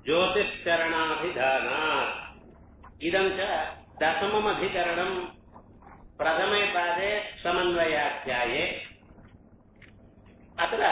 ज्योतिश्चरणाभिधानात् इदं च दशममधिकरणम् प्रथमे पादे समन्वयाध्याये अत्र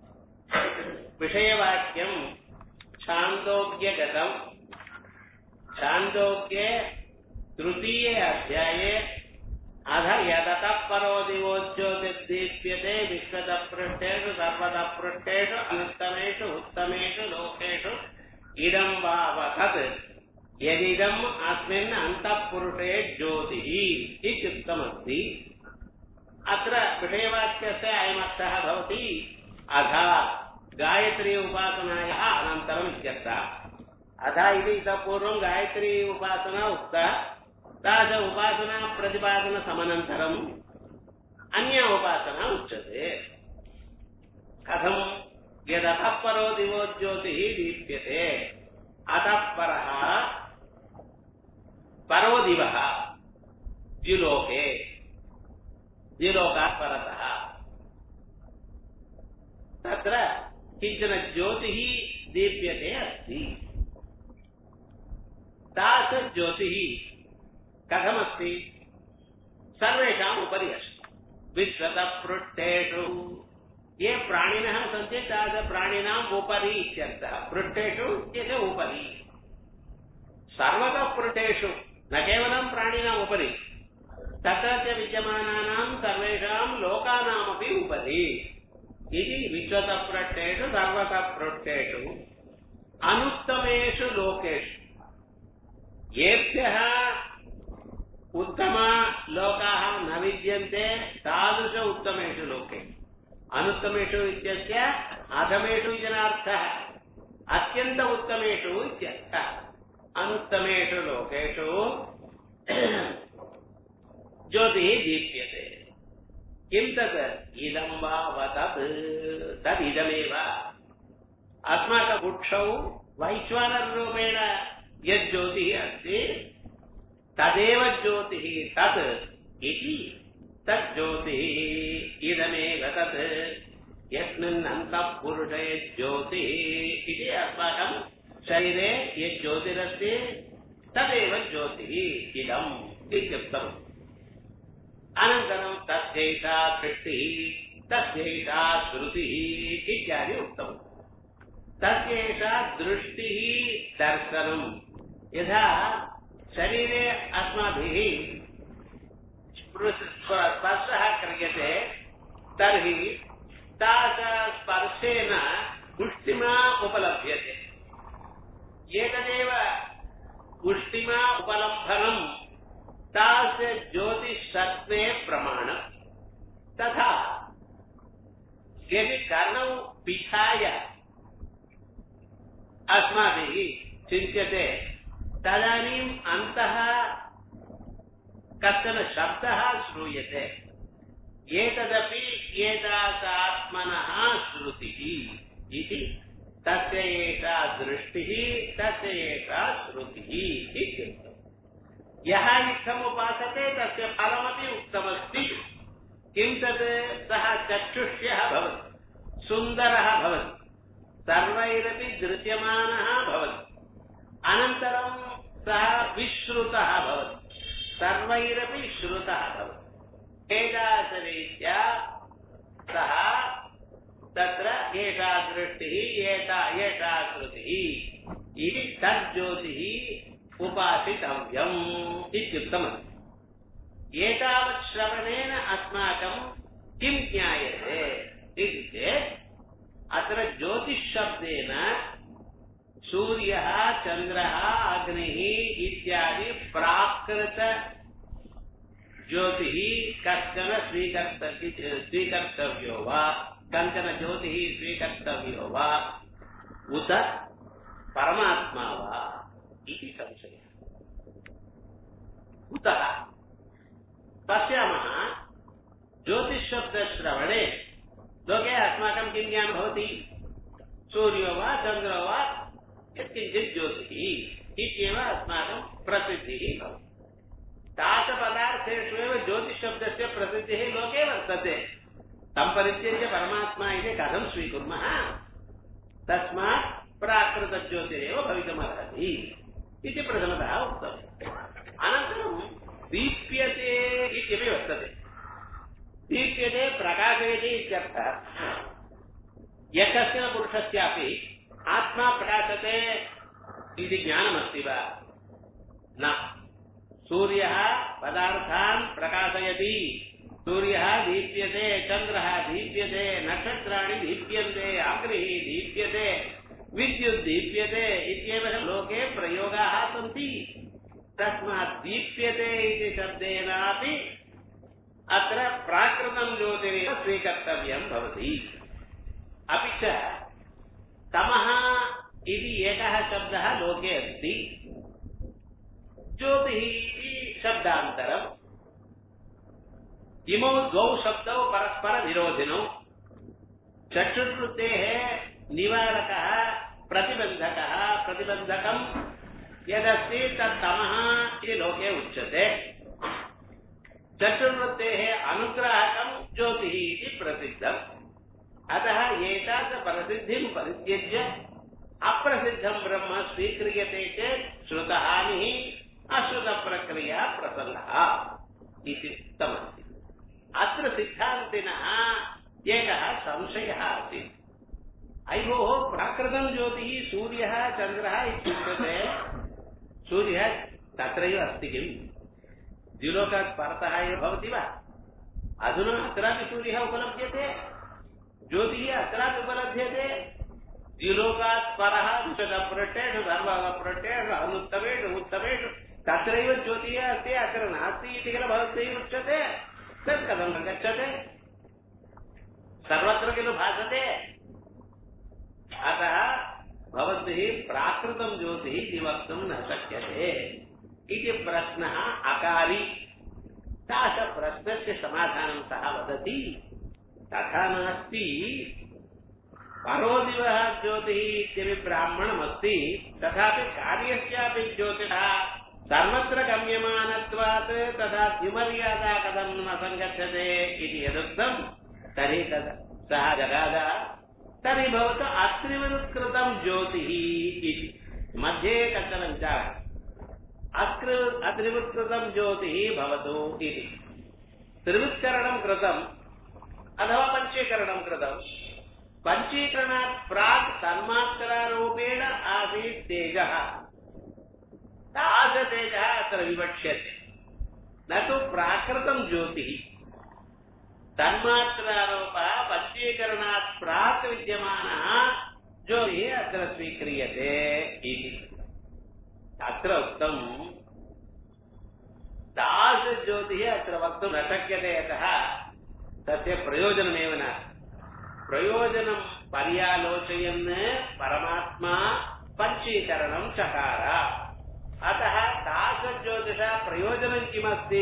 विषयवाक्यं छान्दोग्यगतम् छान्दोग्ये तृतीये अध्याये अध यदतः परो दिवोज्योतिर्दीप्यते विश्वतः पृष्ठेषु सर्वतः पृष्ठेषु अनुत्तमेषु उत्तमेषु लोकेषु इदं वावतत् यदिदम् अस्मिन् अन्तःपुरुषे ज्योतिः इत्युक्तमस्ति अत्र विषयवाक्यस्य अयमर्थः भवति अधा गायत्री उपासनायाः अनन्तरम् इत्यर्थः अधा इति इतः पूर्वं गायत्री उपासना उक्ता तादृश उपासना प्रतिपादनसमनन्तरम् अन्या उपासना उच्यते कथम् यदतः परो दिवो ज्योतिः दीप्यते अतः परः परो दिवः द्युलोके द्युलोकात् परतः तत्र किञ्चन ज्योतिः दीप्यते अस्ति तादृश ज्योतिः कथमस्ति सर्वेषाम् उपरि अस्ति विश्वतः पृष्ठेषु ये प्राणिनः सन्ति तादृश प्राणिनाम् उपरि इत्यर्थः पृष्ठेषु इत्यस्य उपरि सर्वतः पृष्ठेषु न केवलं प्राणिनाम् उपरि तत्र च विद्यमानानाम् सर्वेषाम् लोकानामपि उपरि इति विश्वतः पृष्ठेषु सर्वतः पृष्ठेषु अनुत्तमेषु लोकेषु येभ्यः उत्तमा लोकाः न विद्यन्ते तादृश उत्तमेषु लोके अनुत्तमेषु इत्यस्य अधमेषु इति नार्थः अत्यन्त उत्तमेषु इत्यर्थः अनुत्तमेषु लोकेषु ज्योतिः दीप्यते किं तत् इदं वा वतत् तदिदमेव अस्माकं वृक्षौ वैश्वानररूपेण यज्ज्योतिः अस्ति तदेव ज्योतिः तत् इति तज्ज्योतिः इदमेव तत् यस्मिन् अन्तःपुरुषे ज्योतिः इति अस्माकं शरीरे यत् ज्योतिरस्ति तदेव ज्योतिः इदम् इत्युक्तम् अनन्तरं तस्यैषा दृष्टिः तस्यैषा श्रुतिः इत्यादि उक्तम् तस्यैषा दृष्टिः दर्शनम् यथा शरीरे अस्माभिः स्पर्शः क्रियते तर्हि तादृशस्पर्शेन पुष्टिमा उपलभ्यते एतदेव पुष्टिमा उपलम्भनम् तादृश ज्योतिषत्वे प्रमाणम् तथा यदि कर्णौ पिधाय अस्माभिः चिन्त्यते तदानीम् अन्तः कश्चन शब्दः श्रूयते एतदपि एतासात्मनः श्रुतिः इति तस्य एषा दृष्टिः तस्य एषा श्रुतिः इत्युक्तम् यः इत्थम् उपासते तस्य फलमपि उक्तमस्ति किं तत् सः चक्षुष्यः भवति सुन्दरः भवति सर्वैरपि दृश्यमानः भवति अनन्तरं सः विश्रुतः भवति सर्वैरपि श्रुतः भवति एतादृशरीत्या सः तत्र एषा दृष्टिः एता एषा श्रुतिः इति तज्ज्योतिः उपासितव्यम् इत्युक्तमस्ति एतावत् श्रवणेन अस्माकं किं ज्ञायते इति चेत् अत्र ज्योतिषशब्देन सूर्यः चन्द्रः अग्निः इत्यादि प्राकृत ज्योतिः कश्चन स्वीकर्तव्य स्वीकर्तव्यो वा कञ्चन ज्योतिः स्वीकर्तव्यो वा उत परमात्मा वा इति संशयः कुतः पश्यामः ज्योतिषशब्दश्रवणे लोके अस्माकं किं ज्ञानं भवति सूर्यो वा चन्द्रो वा यत्किञ्चित् ज्योतिः इत्येव अस्माकं प्रसिद्धिः भवति तादृशपदार्थेषु एव ज्योतिषशब्दस्य प्रसिद्धिः लोके वर्तते तं परित्यज्य परमात्मा इति कथं स्वीकुर्मः तस्मात् प्राकृतज्योतिरेव भवितुमर्हति इति प्रथमतः उक्तम् अनन्तरं दीप्यते इत्यपि वर्तते दीप्यते प्रकाशयति इत्यर्थः यः कश्चन पुरुषस्यापि आत्मा प्रकाशते इति ज्ञानमस्ति वा न सूर्यः पदार्थान् प्रकाशयति सूर्यः दीप्यते चन्द्रः दीप्यते नक्षत्राणि दीप्यन्ते अग्निः दीप्यते विद्युत् दीप्यते इत्येव लोके प्रयोगाः सन्ति तस्मात् दीप्यते इति शब्देनापि अत्र प्राकृतं ज्योतिरेव स्वीकर्तव्यं भवति अपि च तमः इति एकः शब्दः लोके अस्ति ज्योतिः इति शब्दान्तरम् इमौ द्वौ शब्दौ परस्परविरोधिनौ चक्षुर्वृत्तेः निवारकः प्रतिबन्धकः प्रतिबन्धकम् यदस्ति तत्तमः इति लोके उच्यते चक्षुर्वृत्तेः अनुग्राहकम् ज्योतिः इति प्रसिद्धम् अतः एतादृश प्रसिद्धिं परित्यज्य अप्रसिद्धं ब्रह्म स्वीक्रियते चेत् श्रुतहानिः अश्रुतप्रक्रिया प्रसन्नः इति उक्तमस्ति अत्र सिद्धान्तिनः एकः संशयः आसीत् अयि भोः प्राकृतं ज्योतिः सूर्यः चन्द्रः इत्युच्यते सूर्यः तत्रैव अस्ति किम् द्विलोकात् परतः एव भवति वा अधुना अत्रापि सूर्यः उपलभ्यते ज्योतिः अत्रापि उपलभ्यते द्विलोकात् परः विशदपृष्ठेषु सर्वपृष्ठेषु अनुत्तमेषु उत्तमेषु तत्रैव ज्योतिः अस्ति अत्र नास्ति इति किल भवद्भिः उच्यते तत् कथं न गच्छते सर्वत्र खलु भासते अतः भवद्भिः प्राकृतं ज्योतिः इति वक्तुं न शक्यते इति प्रश्नः अकारि प्रश्नस्य समाधानं सः वदति तथा नास्ति परोदिवः ज्योतिः इत्यपि ब्राह्मणमस्ति तथापि कार्यस्यापि ज्योतिषः सर्वत्र गम्यमानत्वात् तथा द्विमर्यादा कथं न सङ्गच्छते इति यदुक्तं तर्हि तद् सः जगाद तर्हि भवतु अत्रिवृत्कृतं ज्योतिः इति मध्ये कश्चन विचारः अकृ अत्रिवृत्कृतं ज्योतिः भवतु इति त्रिवृत्करणं कृतम् अथवा पञ्चीकरणं कृतम् पञ्चीकरणात् प्राक् तन्मात्रारूपेण आसीत् तेजः तादृशतेजः अत्र विवक्ष्यते न तु प्राकृतं ज्योतिः तन्मात्रारोपः पञ्चीकरणात् प्राक् विद्यमानः ज्योतिः अत्र स्वीक्रियते इति अत्र उक्तम् तादृशज्योतिः अत्र वक्तुं न शक्यते यतः तस्य प्रयोजनमेव नास्ति प्रयोजनं पर्यालोचयन् परमात्मा पञ्चीकरणं चकार अतः तादृशज्योतिष प्रयोजनं किमस्ति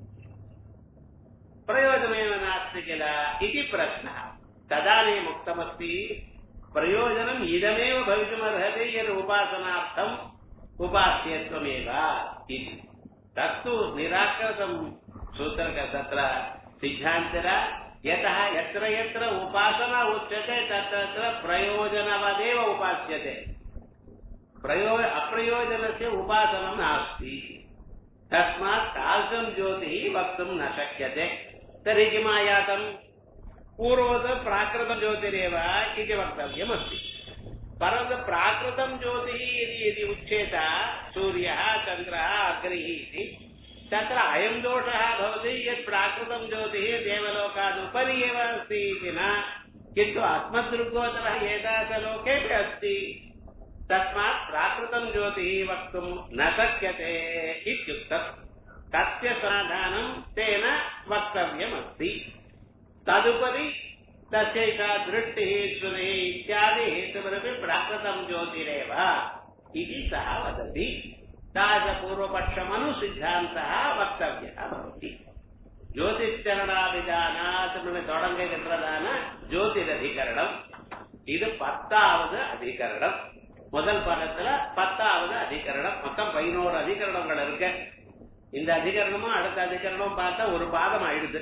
प्रयोजनमेव नास्ति किल इति प्रश्नः तदानीम् उक्तमस्ति प्रयोजनम् इदमेव भवितुमर्हति यद् उपासनार्थम् उपास्यत्वमेव इति तत्तु निराकृतं सूत्रक तत्र सिद्धान्तर यतः यत्र यत्र उपासना उच्यते तत्र प्रयोजनवदेव उपास्यते प्रयो अप्रयोजनस्य उपासनं नास्ति तस्मात् तादृशं ज्योतिः वक्तुं न शक्यते तर्हि किमायातम् पूर्ववत् प्राकृतं ज्योतिरेव इति वक्तव्यमस्ति परन्तु प्राकृतं ज्योतिः यदि यदि उच्येत सूर्यः चन्द्रः अग्निः इति तत्र अयं दोषः भवति यत् प्राकृतं ज्योतिः देवलोकादुपरि एव अस्ति इति न किन्तु अस्मदृग्गोचरः एतादृशलोकेपि अस्ति तस्मात् प्राकृतं ज्योतिः वक्तुं न शक्यते इत्युक्तम् तस्य समाधानं तेन वक्तव्यमस्ति तदुपरि तस्यैषा दृष्टिः श्रुतिः इत्यादि हेतुरपि प्राकृतं ज्योतिरेव इति सः वदति तादृशपूर्वपक्षमनुसिद्धान्तः वक्तव्यः भवति ஜோதிஷரணாபிதானாத் தொடங்குகின்றதான ஜோதிடதிகரணம் இது பத்தாவது அதிகரணம் முதல் பாடத்துல பத்தாவது அதிகரணம் மொத்தம் பதினோரு அதிகரணங்கள் இருக்கு இந்த அதிகரணமும் அடுத்த அதிகரணமும் பார்த்தா ஒரு பாதம் ஆயிடுது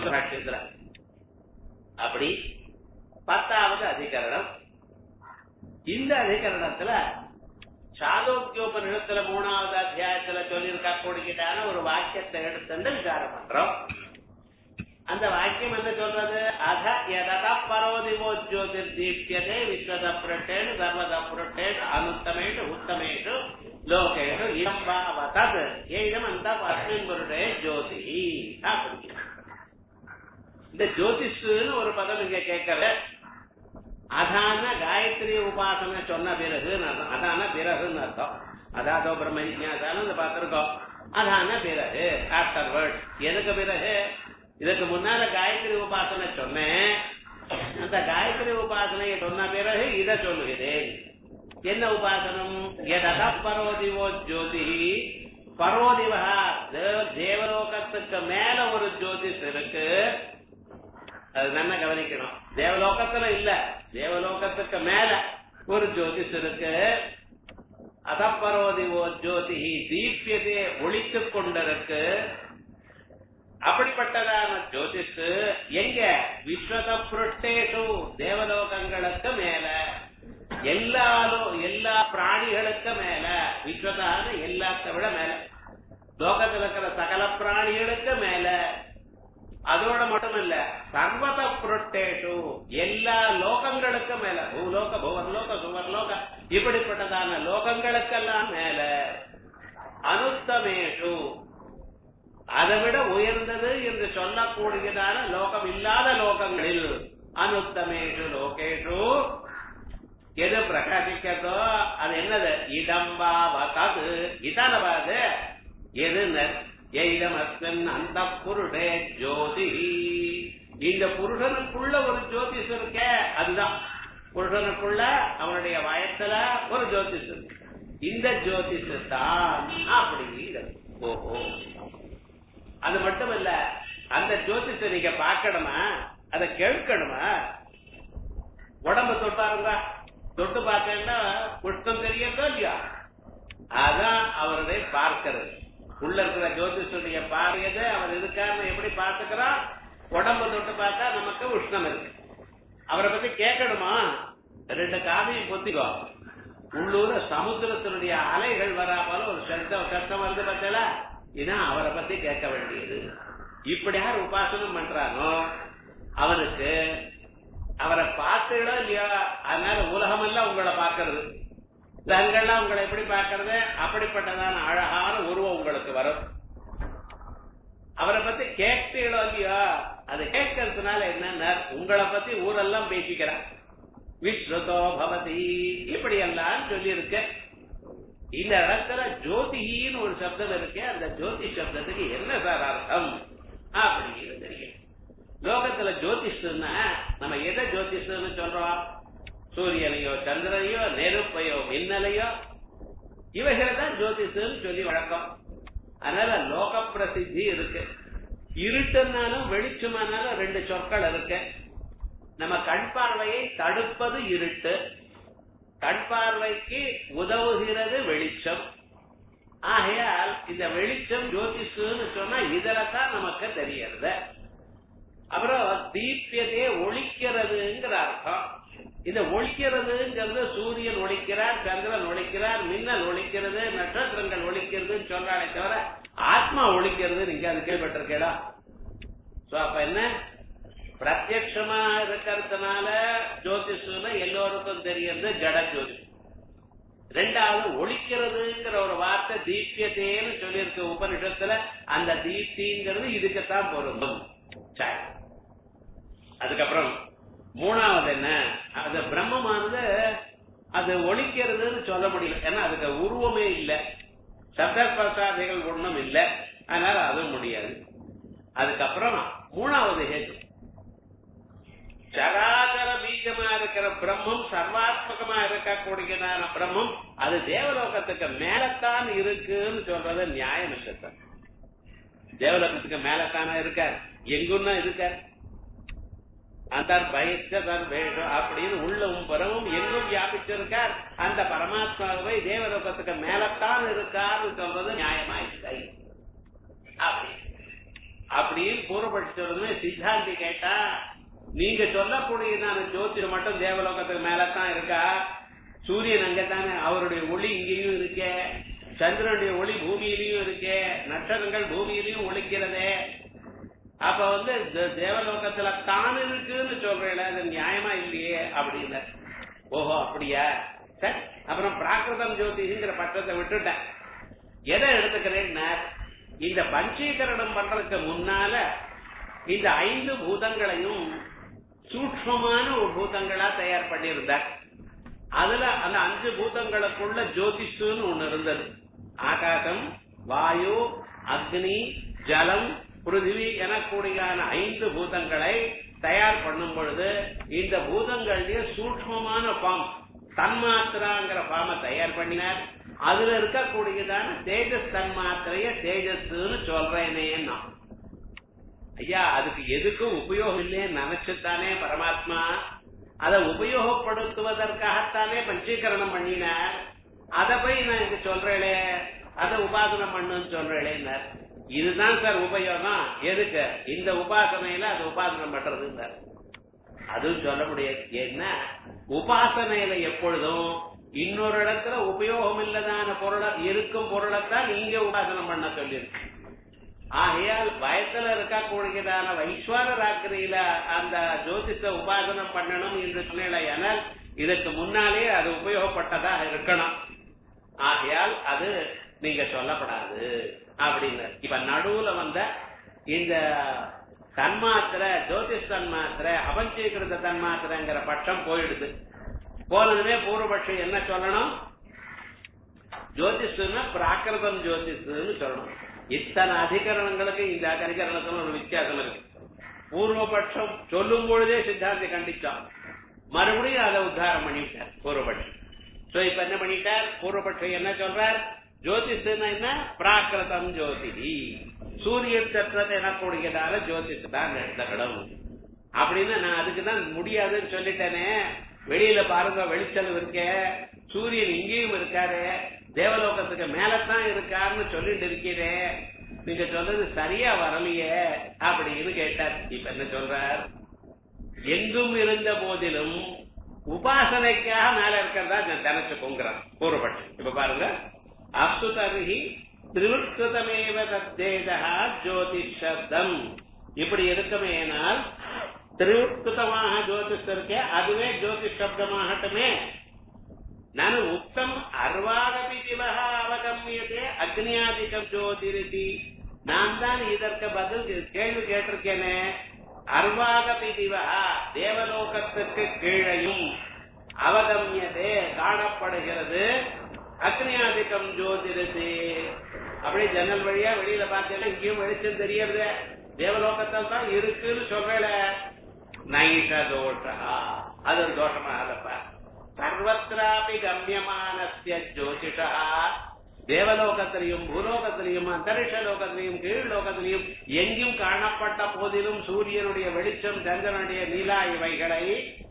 சூத்திராட்சத்துல அப்படி பத்தாவது அதிகரணம் இந்த அதிகரணத்துல சாதோக்கியோபனிடத்துல மூணாவது அத்தியாயத்துல சொல்லியிருக்கா கூடிக்கிட்டான ஒரு வாக்கியத்தை எடுத்து விசாரம் பண்றோம் அந்த வாக்கியம் என்ன சொல்றது அத எதா பரோதிவோ ஜோதிர் தீப்யதே விஸ்வத புரட்டேடு சர்வத புரட்டேடு அனுத்தமேடு உத்தமேடு லோகேடு இடம்பாவதது ஏதம் அந்த அஸ்மின் பொருடே ஜோதி அப்படி இந்த ஜோதிஷுன்னு ஒரு பதம் இங்க கேட்கல அதான காயத்ரி உபாசனை சொன்ன பிறகுன்னு அர்த்தம் அதான பிறகுன்னு அர்த்தம் அதாதோ பிரம்ம ஜிஞாசாலும் இந்த பார்த்திருக்கோம் அதான பிறகு ஆஃப்டர் வேர்ட் எதுக்கு பிறகு இதுக்கு முன்னால காயத்ரி உபாசனை சொன்னேன் அந்த காயத்ரி உபாசனையை சொன்ன பிறகு இத சொல்லுகிறேன் என்ன உபாசனம் எதா பரோதிவோ ஜோதி பரோதிவா தேவலோகத்துக்கு மேல ஒரு ஜோதிஷ் இருக்கு அது நல்லா கவனிக்கணும் தேவலோகத்துல இல்ல தேவலோகத்துக்கு மேல ஒரு ஜோதிஷ் இருக்கு அதப்பரோதிவோ ஜோதி தீபியதே ஒழித்துக் கொண்டிருக்கு அப்படிப்பட்டதான ஜோதிஷ் எங்க விஸ்வத புருட்டேஷு தேவலோகங்களுக்கு மேல எல்லா எல்லா பிராணிகளுக்கு மேல விஸ்வதான எல்லாத்த விட மேல லோகத்தில் இருக்கிற சகல பிராணிகளுக்கு மேல அதோட மட்டும் இல்ல சர்வத புரட்டேஷு எல்லா லோகங்களுக்கு மேல பூலோக புவர்லோக சுவர்லோக இப்படிப்பட்டதான லோகங்களுக்கெல்லாம் மேல அனுத்தமேஷு அதை விட உயர்ந்தது என்று சொல்லக்கூடியதான லோகம் இல்லாத லோகங்களில் அனுத்தமேஷு லோகேஷு எது பிரகாசிக்கிறதோ அது என்னது இடம்பாவது இதானவாது எது எய்தமஸ்தன் அந்த புருடே ஜோதி இந்த புருஷனுக்குள்ள ஒரு ஜோதிஷ் இருக்க அதுதான் புருஷனுக்குள்ள அவனுடைய வயசுல ஒரு ஜோதிஷ் இருக்கு இந்த ஜோதிஷ் தான் அப்படிங்கிறது ஓஹோ அது மட்டும் இல்ல அந்த ஜோதிஷ நீங்க பார்க்கணுமா அதை கேட்கணுமா உடம்ப தொட்டாருங்க தொட்டு பார்த்தேன்னா புஷ்டம் தெரியறதோ இல்லையா அதான் அவருடைய பார்க்கிறது உள்ள இருக்கிற ஜோதிஷனுடைய பார்வையது அவர் இருக்காருன்னு எப்படி பார்த்துக்கிறான் உடம்ப தொட்டு பார்த்தா நமக்கு உஷ்ணம் இருக்கு அவரை பத்தி கேட்கணுமா ரெண்டு காதையும் பொத்திக்கோ உள்ளூர சமுத்திரத்தினுடைய அலைகள் வராமல ஒரு சத்தம் சத்தம் வருது பார்த்தல இதான் அவரை பத்தி கேட்க வேண்டியது இப்படி யார் உபாசனம் பண்றானோ அவனுக்கு அவரை பார்த்தீங்களோ இல்லையா அதனால உலகமெல்லாம் உங்களை பார்க்கறது கண்கள்லாம் உங்களை எப்படி பார்க்கறது அப்படிப்பட்டதான அழகான உருவம் உங்களுக்கு வரும் அவரை பத்தி கேட்டீங்களோ இல்லையா அது கேட்கறதுனால என்னன்னா உங்களை பத்தி ஊரெல்லாம் பேசிக்கிறான் விஸ்ருதோ பவதி இப்படி எல்லாம் சொல்லி இருக்க இந்த இடத்துல ஜோதிகின்னு ஒரு சப்தம் இருக்கு அந்த ஜோதி சப்தத்துக்கு என்ன சார் அர்த்தம் அப்படிங்கிறது தெரியும் லோகத்துல ஜோதிஷ்னா நம்ம எதை ஜோதிஷ்னு சொல்றோம் சூரியனையோ சந்திரனையோ நெருப்பையோ மின்னலையோ இவைகளை தான் ஜோதிஷன்னு சொல்லி வழக்கம் அதனால லோக பிரசித்தி இருக்கு இருட்டுனாலும் வெளிச்சமானாலும் ரெண்டு சொற்கள் இருக்கு நம்ம கண் பார்வையை தடுப்பது இருட்டு கண் பார்வைக்கு உதவுகிறது வெளிச்சம் ஆகையால் இந்த வெளிச்சம் ஜோதிஷுன்னு சொன்னா இதுல தான் நமக்கு தெரியறது அப்புறம் தீபியதே ஒழிக்கிறதுங்கிற அர்த்தம் இந்த ஒழிக்கிறதுங்கிறது சூரியன் ஒழிக்கிறார் சந்திரன் ஒழிக்கிறார் மின்னல் ஒழிக்கிறது நட்சத்திரங்கள் ஒழிக்கிறதுன்னு சொல்றானே தவிர ஆத்மா ஒழிக்கிறது நீங்க அது கேள்விப்பட்டிருக்கேடா சோ அப்ப என்ன பிரத்யட்சமா இருக்கிறதுனால ஜோதிஷம்னு எல்லோருக்கும் தெரியறது ஜட ஜோதி ரெண்டாவது ஒழிக்கிறதுங்கிற ஒரு வார்த்தை தீபியத்தேன்னு சொல்லியிருக்க உபனிஷத்துல அந்த தீப்திங்கிறது இதுக்குத்தான் பொருந்தும் சரி அதுக்கப்புறம் மூணாவது என்ன அது பிரம்மமானது அது ஒழிக்கிறதுன்னு சொல்ல முடியல ஏன்னா அதுக்கு உருவமே இல்லை சப்தஸ்பர்சாதிகள் ஒண்ணும் இல்லை அதனால அதுவும் முடியாது அதுக்கப்புறம் மூணாவது ஹேது சராசர பீஜமா இருக்கிற பிரம்மம் சர்வாத்மகமா இருக்கக்கூடியதான பிரம்மம் அது தேவலோகத்துக்கு மேலத்தான் இருக்குன்னு சொல்றது நியாயம் இல்லை தேவலோகத்துக்கு மேலத்தான இருக்கார் எங்குன்னா இருக்கார் அந்த சர்வேஷம் அப்படின்னு உள்ளவும் புறமும் எங்கும் வியாபிச்சிருக்கார் அந்த பரமாத்மாவை தேவலோகத்துக்கு மேலத்தான் இருக்கார்னு சொல்றது நியாயமாயில்லை அப்படி அப்படின்னு பூர்வப்பட்டு சொல்றதுமே சித்தாந்தி கேட்டா நீங்க சொல்லக்கூடியதான ஜோதிடம் மட்டும் தேவலோகத்துக்கு மேலத்தான் இருக்கா சூரியன் அங்கத்தானே அவருடைய ஒளி இங்கேயும் இருக்கே சந்திரனுடைய ஒளி பூமியிலையும் இருக்கே நட்சத்திரங்கள் பூமியிலையும் ஒளிக்கிறதே அப்ப வந்து தே- தேவலோகத்துல தான் இருக்குன்னு சொல்றேன் அது நியாயமா இல்லையே அப்படின்னு ஓஹோ அப்படியா சரி அப்புறம் பிராகிருதம் ஜோதிஷிங்கிற பட்டத்தை விட்டுட்டேன் எதை எடுத்துக்கிறேன்னா இந்த பஞ்சீகரணம் பண்றதுக்கு முன்னால இந்த ஐந்து பூதங்களையும் சூக்ஷ்மமான ஒரு பூதங்களா தயார் பண்ணியிருந்தார் அதுல அந்த அஞ்சு பூதங்களுக்குள்ள ஜோதிஷுன்னு ஒண்ணு இருந்தது ஆகாசம் வாயு அக்னி ஜலம் பிருத்திவி எனக்கூடியான ஐந்து பூதங்களை தயார் பண்ணும் பொழுது இந்த பூதங்களுடைய சூக்ஷ்மமான ஃபார்ம் தன்மாத்திராங்கிற ஃபார்மை தயார் பண்ணினார் அதுல இருக்கக்கூடியதான தேஜஸ் தன்மாத்திரைய தேஜஸ்ன்னு சொல்றேனே நான் ஐயா அதுக்கு எதுக்கும் உபயோகம் இல்லைன்னு நினைச்சுத்தானே பரமாத்மா அதை உபயோகப்படுத்துவதற்காகத்தானே பஞ்சீகரணம் பண்ணினார் அதை போய் நான் இது சொல்றேனே அதை உபாசனம் பண்ணுன்னு சொல்றேனேன்னார் இதுதான் சார் உபயோகம் எதுக்கு இந்த உபாசனையில அது உபாசனம் பண்றதுன்னார் அதுவும் சொல்ல முடியாது ஏன்னா உபாசனையில எப்பொழுதும் இன்னொரு இடத்துல உபயோகம் இல்லதான பொருளை இருக்கும் பொருளைத்தான் நீங்க உபாசனம் பண்ண சொல்லியிருக்கு ஆகையால் வயத்துல இருக்கக்கூடியதான வைஸ்வரராக்கிரியில அந்த ஜோதிஷ உபாசனம் பண்ணணும் என்று சொன்னால் இதற்கு முன்னாலே அது உபயோகப்பட்டதாக இருக்கணும் ஆகையால் அது நீங்க சொல்லப்படாது அப்படின்னு இப்ப நடுவுல வந்த இந்த தன்மாத்திர ஜோதிஷ் தன்மாத்திர அபஞ்சீகிருத தன்மாத்திரங்கிற பட்சம் போயிடுது போனதுமே பூர்வபட்சம் என்ன சொல்லணும் ஜோதிஷுன்னா பிராகிருதம் ஜோதிஷுன்னு சொல்லணும் இத்தனை அதிகரணங்களுக்கு இந்த அதிகரணத்துல ஒரு வித்தியாசம் இருக்கு பூர்வபட்சம் சொல்லும் பொழுதே சித்தாந்தி கண்டிச்சான் மறுபடியும் அதை உத்தாரம் பண்ணிட்டார் பூர்வபட்சம் சோ இப்ப என்ன பண்ணிட்டார் பூர்வபட்சம் என்ன சொல்றார் ஜோதிஷுன்னா என்ன பிராகிருதம் ஜோதிடி சூரியன் சற்றத்தை எனக்கூடியதால ஜோதிஷ் தான் எடுத்துக்கணும் அப்படின்னு நான் அதுக்கு தான் முடியாதுன்னு சொல்லிட்டேனே வெளியில பாருங்க வெளிச்சல் இருக்கே சூரியன் இங்கேயும் இருக்காரு தேவலோகத்துக்கு மேலத்தான் இருக்காருன்னு சொல்லிட்டு இருக்கிறே நீங்க சொல்றது சரியா வரலையே அப்படின்னு கேட்டார் இப்ப என்ன சொல்றார் எங்கும் இருந்த போதிலும் உபாசனைக்காக மேல இருக்கிறதா நான் நினைச்சுக்கோங்கிறான் பூர்வபட்சம் இப்ப பாருங்க அப்சுதர்ஹி திருவிற்கிருதமேவ தத்தேஜா ஜோதிஷ் சப்தம் இப்படி இருக்குமேனால் திருவிற்கிருதமாக ஜோதிஷ் இருக்கே அதுவே ஜோதிஷ் சப்தமாகட்டுமே ನಾನು ಉಕ್ತಂ ಅರ್ವಾಗಪಿ ದಿವಹ ಅವಗಮ್ಯತೆ அக்னியாதிகம் ஜோதிரிதி நான் தான் இதற்கு பதில் கேள்வி கேட்டிருக்கேனே அர்வாகபி திவஹா தேவலோகத்துக்கு கீழையும் அவகமியதே காணப்படுகிறது அக்னியாதிக்கம் ஜோதிரதி அப்படி ஜன்னல் வழியா வெளியில பார்த்தேன்னா இங்கேயும் வெளிச்சம் தெரியறது தேவலோகத்தில் தான் இருக்குன்னு சொல்றேல நைஷ தோஷா அது ஒரு தோஷமா அதப்பா சர்வத்திராபி கம்யமானஸ்ய ஜோதிஷா தேவலோகத்திலையும் பூலோகத்திலையும் அந்தரிஷ லோகத்திலையும் கீழ் லோகத்திலையும் எங்கும் காணப்பட்ட போதிலும் சூரியனுடைய வெளிச்சம் சந்திரனுடைய நிலா இவைகளை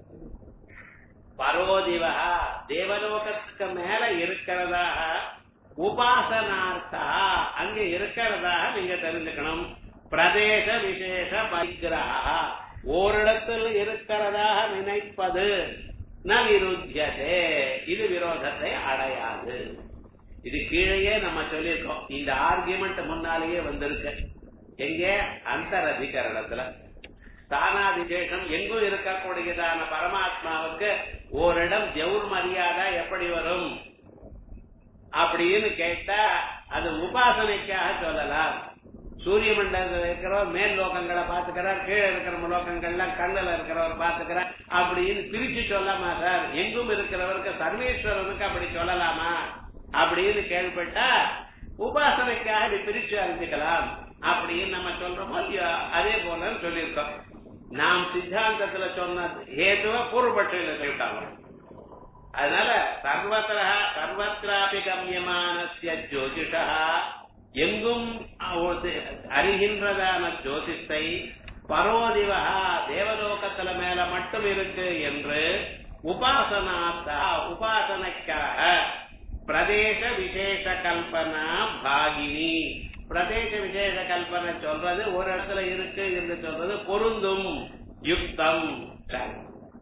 பரோதிவா தேவலோகத்துக்கு மேல இருக்கிறதாக உபாசனார்த்தா அங்க இருக்கிறதாக நீங்க தெரிஞ்சுக்கணும் பிரதேச விசேஷ பரிகிரகா ஓரிடத்தில் இருக்கிறதாக நினைப்பது ந விருத்தியதே இது விரோதத்தை அடையாது இது கீழேயே நம்ம சொல்லியிருக்கோம் இந்த ஆர்கியுமெண்ட் முன்னாலேயே வந்திருக்கு எங்கே அந்தர் அதிகரணத்துல ஸ்தானாதிசேஷம் எங்கும் இருக்கக்கூடியதான பரமாத்மாவுக்கு ஓரிடம் ஜவுர் மரியாதை எப்படி வரும் அப்படின்னு கேட்டா அது உபாசனைக்காக சொல்லலாம் சூரிய மண்டலத்தில் இருக்கிறவர் மேல் லோகங்களை பாத்துக்கிறார் கீழே இருக்கிற லோகங்கள்லாம் கண்ணுல இருக்கிறவர் பாத்துக்கிறார் அப்படின்னு பிரிச்சு சொல்லலாமா சார் எங்கும் இருக்கிறவருக்கு சர்வேஸ்வரனுக்கு அப்படி சொல்லலாமா அப்படின்னு கேள்விப்பட்டா உபாசனைக்காக இப்படி பிரிச்சு அறிஞ்சுக்கலாம் அப்படின்னு நம்ம சொல்றோமோ இல்லையோ அதே போல சொல்லியிருக்கோம் நாம் சித்தாந்தத்துல சொன்ன ஹேதுவ பூர்வபட்சியில சொல்லிட்டாங்க அதனால சர்வத்திர சர்வத்திராபி கம்யமானசிய ஜோதிஷா எங்கும் அறிகின்றதான ஜோதிஷை பரோதிவா தேவலோகத்துல மேல மட்டும் இருக்கு என்று உபாசனாத்தா உபாசனைக்காக பிரதேச விசேஷ கல்பனா பாகினி பிரதேச விசேஷ கல்பனை சொல்றது ஒரு இடத்துல இருக்கு என்று சொல்றது பொருந்தும் யுக்தம்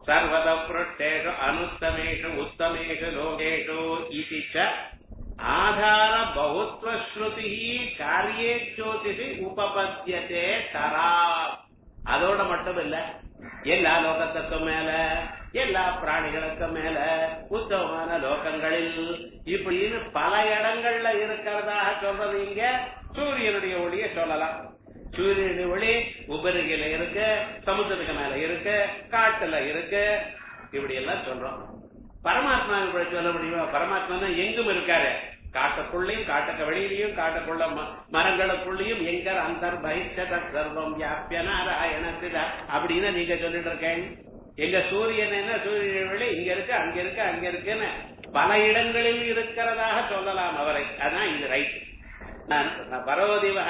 சர்வத புருஷேஷு அனுத்தமேஷு உத்தமேஷு லோகேஷு இது ச ஆதார பகுத்வ ஸ்ருதி காரியே ஜோதிஷி உபபத்தியதே தரா அதோட மட்டும் இல்ல எல்லா லோகத்துக்கும் மேல எல்லா பிராணிகளுக்கும் மேல உத்தமமான லோகங்களில் இப்படின்னு பல இடங்கள்ல இருக்கிறதாக சொல்றது இங்க சூரியனுடைய ஒளிய சொல்லலாம் சூரியனுடைய ஒளி உபரிகையில இருக்கு சமுத்திரத்துக்கு மேல இருக்கு காட்டுல இருக்கு இப்படி எல்லாம் சொல்றோம் பரமாத்மா இப்படி சொல்ல முடியுமா பரமாத்மா எங்கும் இருக்காரு காட்டுக்குள்ளேயும் காட்டுக்கு வெளியிலையும் காட்டுக்குள்ள மரங்களுக்குள்ளேயும் எங்க அந்தர் பகிஷ்ட சர்வம் வியாபிய நாராயணத்தில அப்படின்னு நீங்க சொல்லிட்டு இருக்கேன் எங்க சூரியன் என்ன சூரியன் வெளி இங்க இருக்கு அங்க இருக்கு அங்க இருக்குன்னு பல இடங்களில் இருக்கிறதாக சொல்லலாம் அவரை அதான் இது ரைட் நான் பரோதிவா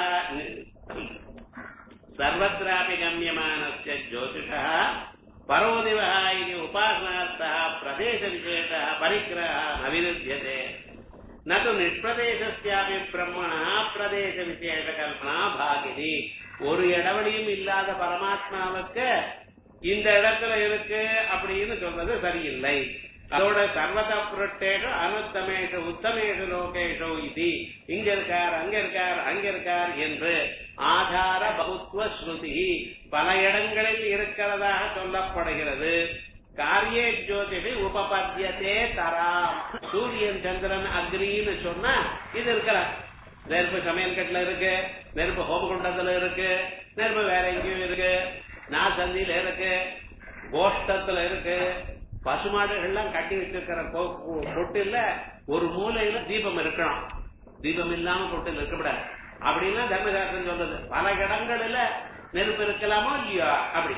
சர்வத்ராபி கம்யமானஸ்ய ஜோதிஷா பரோதிவः इति उपासनार्थः प्रदेशविशेषः परिग्रहः न विरुध्यते न तु निष्प्रदेशस्यापि ब्रह्मणः प्रदेशविशेषकल्पना भागिनी ஒரு இடவெளியும் இல்லாத பரமாத்மாவுக்கு இந்த இடத்துல இருக்கு அப்படின்னு சொல்றது சரியில்லை அதோட சர்வத புரட்டேஷு அனுத்தமேஷு உத்தமேஷு லோகேஷு இது இங்க இருக்கார் அங்க இருக்கார் அங்க இருக்கார் என்று ஆதார பகுத்துவ ஸ்ருதி பல இடங்களில் இருக்கிறதாக சொல்லப்படுகிறது காரியே ஜோதிஷி உபபத்தியதே தராம் சூரியன் சந்திரன் அக்னின்னு சொன்னா இது இருக்கிறார் நெருப்பு சமையல் கட்டுல இருக்கு நெருப்பு ஹோமகுண்டத்துல இருக்கு நெருப்பு வேற எங்கேயும் இருக்கு நாசந்தியில இருக்கு கோஷ்டத்துல இருக்கு பசுமாடுகள்லாம் கட்டி வச்சிருக்கிற கொட்டில ஒரு மூலையில தீபம் இருக்கணும் தீபம் இல்லாம கொட்டில் இருக்கக்கூடாது அப்படின்னா தர்மசாஸ்திரம் சொல்றது பல இடங்களில நெருப்பு இருக்கலாமோ இல்லையா அப்படி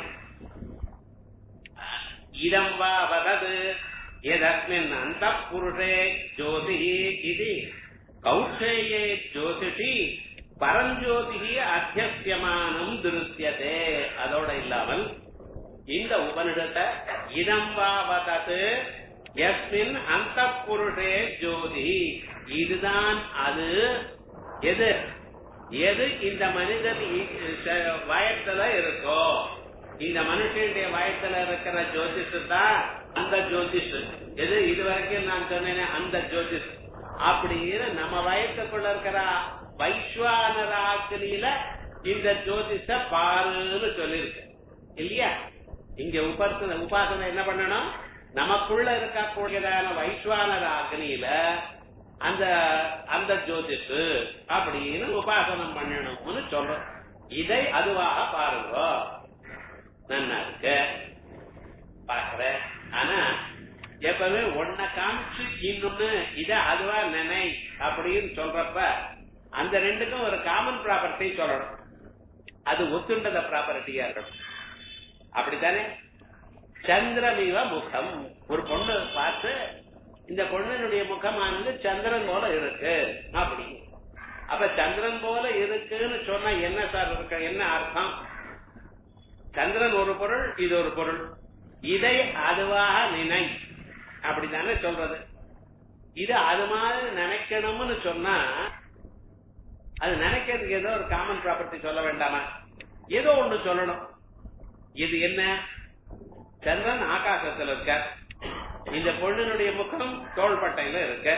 இதம் வா வதது எதஸ்மின் அந்த புருஷே ஜோதி இது கௌஷேயே ஜோதிஷி பரஞ்சோதிகி அத்தியசியமானம் திருத்தியதே அதோட இல்லாமல் இந்த உபனிடத்தை இதம் வாவதது எஸ்மின் அந்த புருஷே ஜோதி இதுதான் அது எது எது இந்த மனிதன் வயத்துல இருக்கோ இந்த மனுஷனுடைய வயத்துல இருக்கிற ஜோதிஷு தான் அந்த ஜோதிஷு எது இது வரைக்கும் நான் சொன்னேனே அந்த ஜோதிஷ் அப்படின்னு நம்ம வயசுக்குள்ள இருக்கிற வைஸ்வானராக்கிரியில இந்த ஜோதிஷ பாருன்னு சொல்லியிருக்கு இல்லையா இங்க உபாசனை உபாசனை என்ன பண்ணணும் நமக்குள்ள இருக்கக்கூடியதான வைஸ்வானர அக்னியில அந்த அந்த ஜோதிஷு அப்படின்னு உபாசனம் பண்ணணும்னு சொல்றோம் இதை அதுவாக பாருங்க நல்லா இருக்கு பாக்குறேன் ஆனா எப்பவுமே ஒன்ன காமிச்சு இன்னொன்னு இத அதுவா நினை அப்படின்னு சொல்றப்ப அந்த ரெண்டுக்கும் ஒரு காமன் ப்ராப்பர்ட்டி சொல்லணும் அது ஒத்துண்டத ப்ராப்பர்ட்டியா இருக்கணும் அப்படித்தானே சந்திரமிவ முகம் ஒரு பொண்ணு பார்த்து இந்த பொண்ணினுடைய முகமானது சந்திரன் போல இருக்கு அப்படி அப்ப சந்திரன் போல இருக்குன்னு சொன்னா என்ன சார் இருக்க என்ன அர்த்தம் சந்திரன் ஒரு பொருள் இது ஒரு பொருள் இதை அதுவாக நினை அப்படித்தானே சொல்றது இது அது மாதிரி நினைக்கணும்னு சொன்னா அது நினைக்கிறதுக்கு ஏதோ ஒரு காமன் ப்ராப்பர்ட்டி சொல்ல வேண்டாமா ஏதோ ஒண்ணு சொல்லணும் இது என்ன சந்திரன் ஆகாசத்துல இருக்க இந்த பொண்ணினுடைய முகம் தோள்பட்டையில இருக்க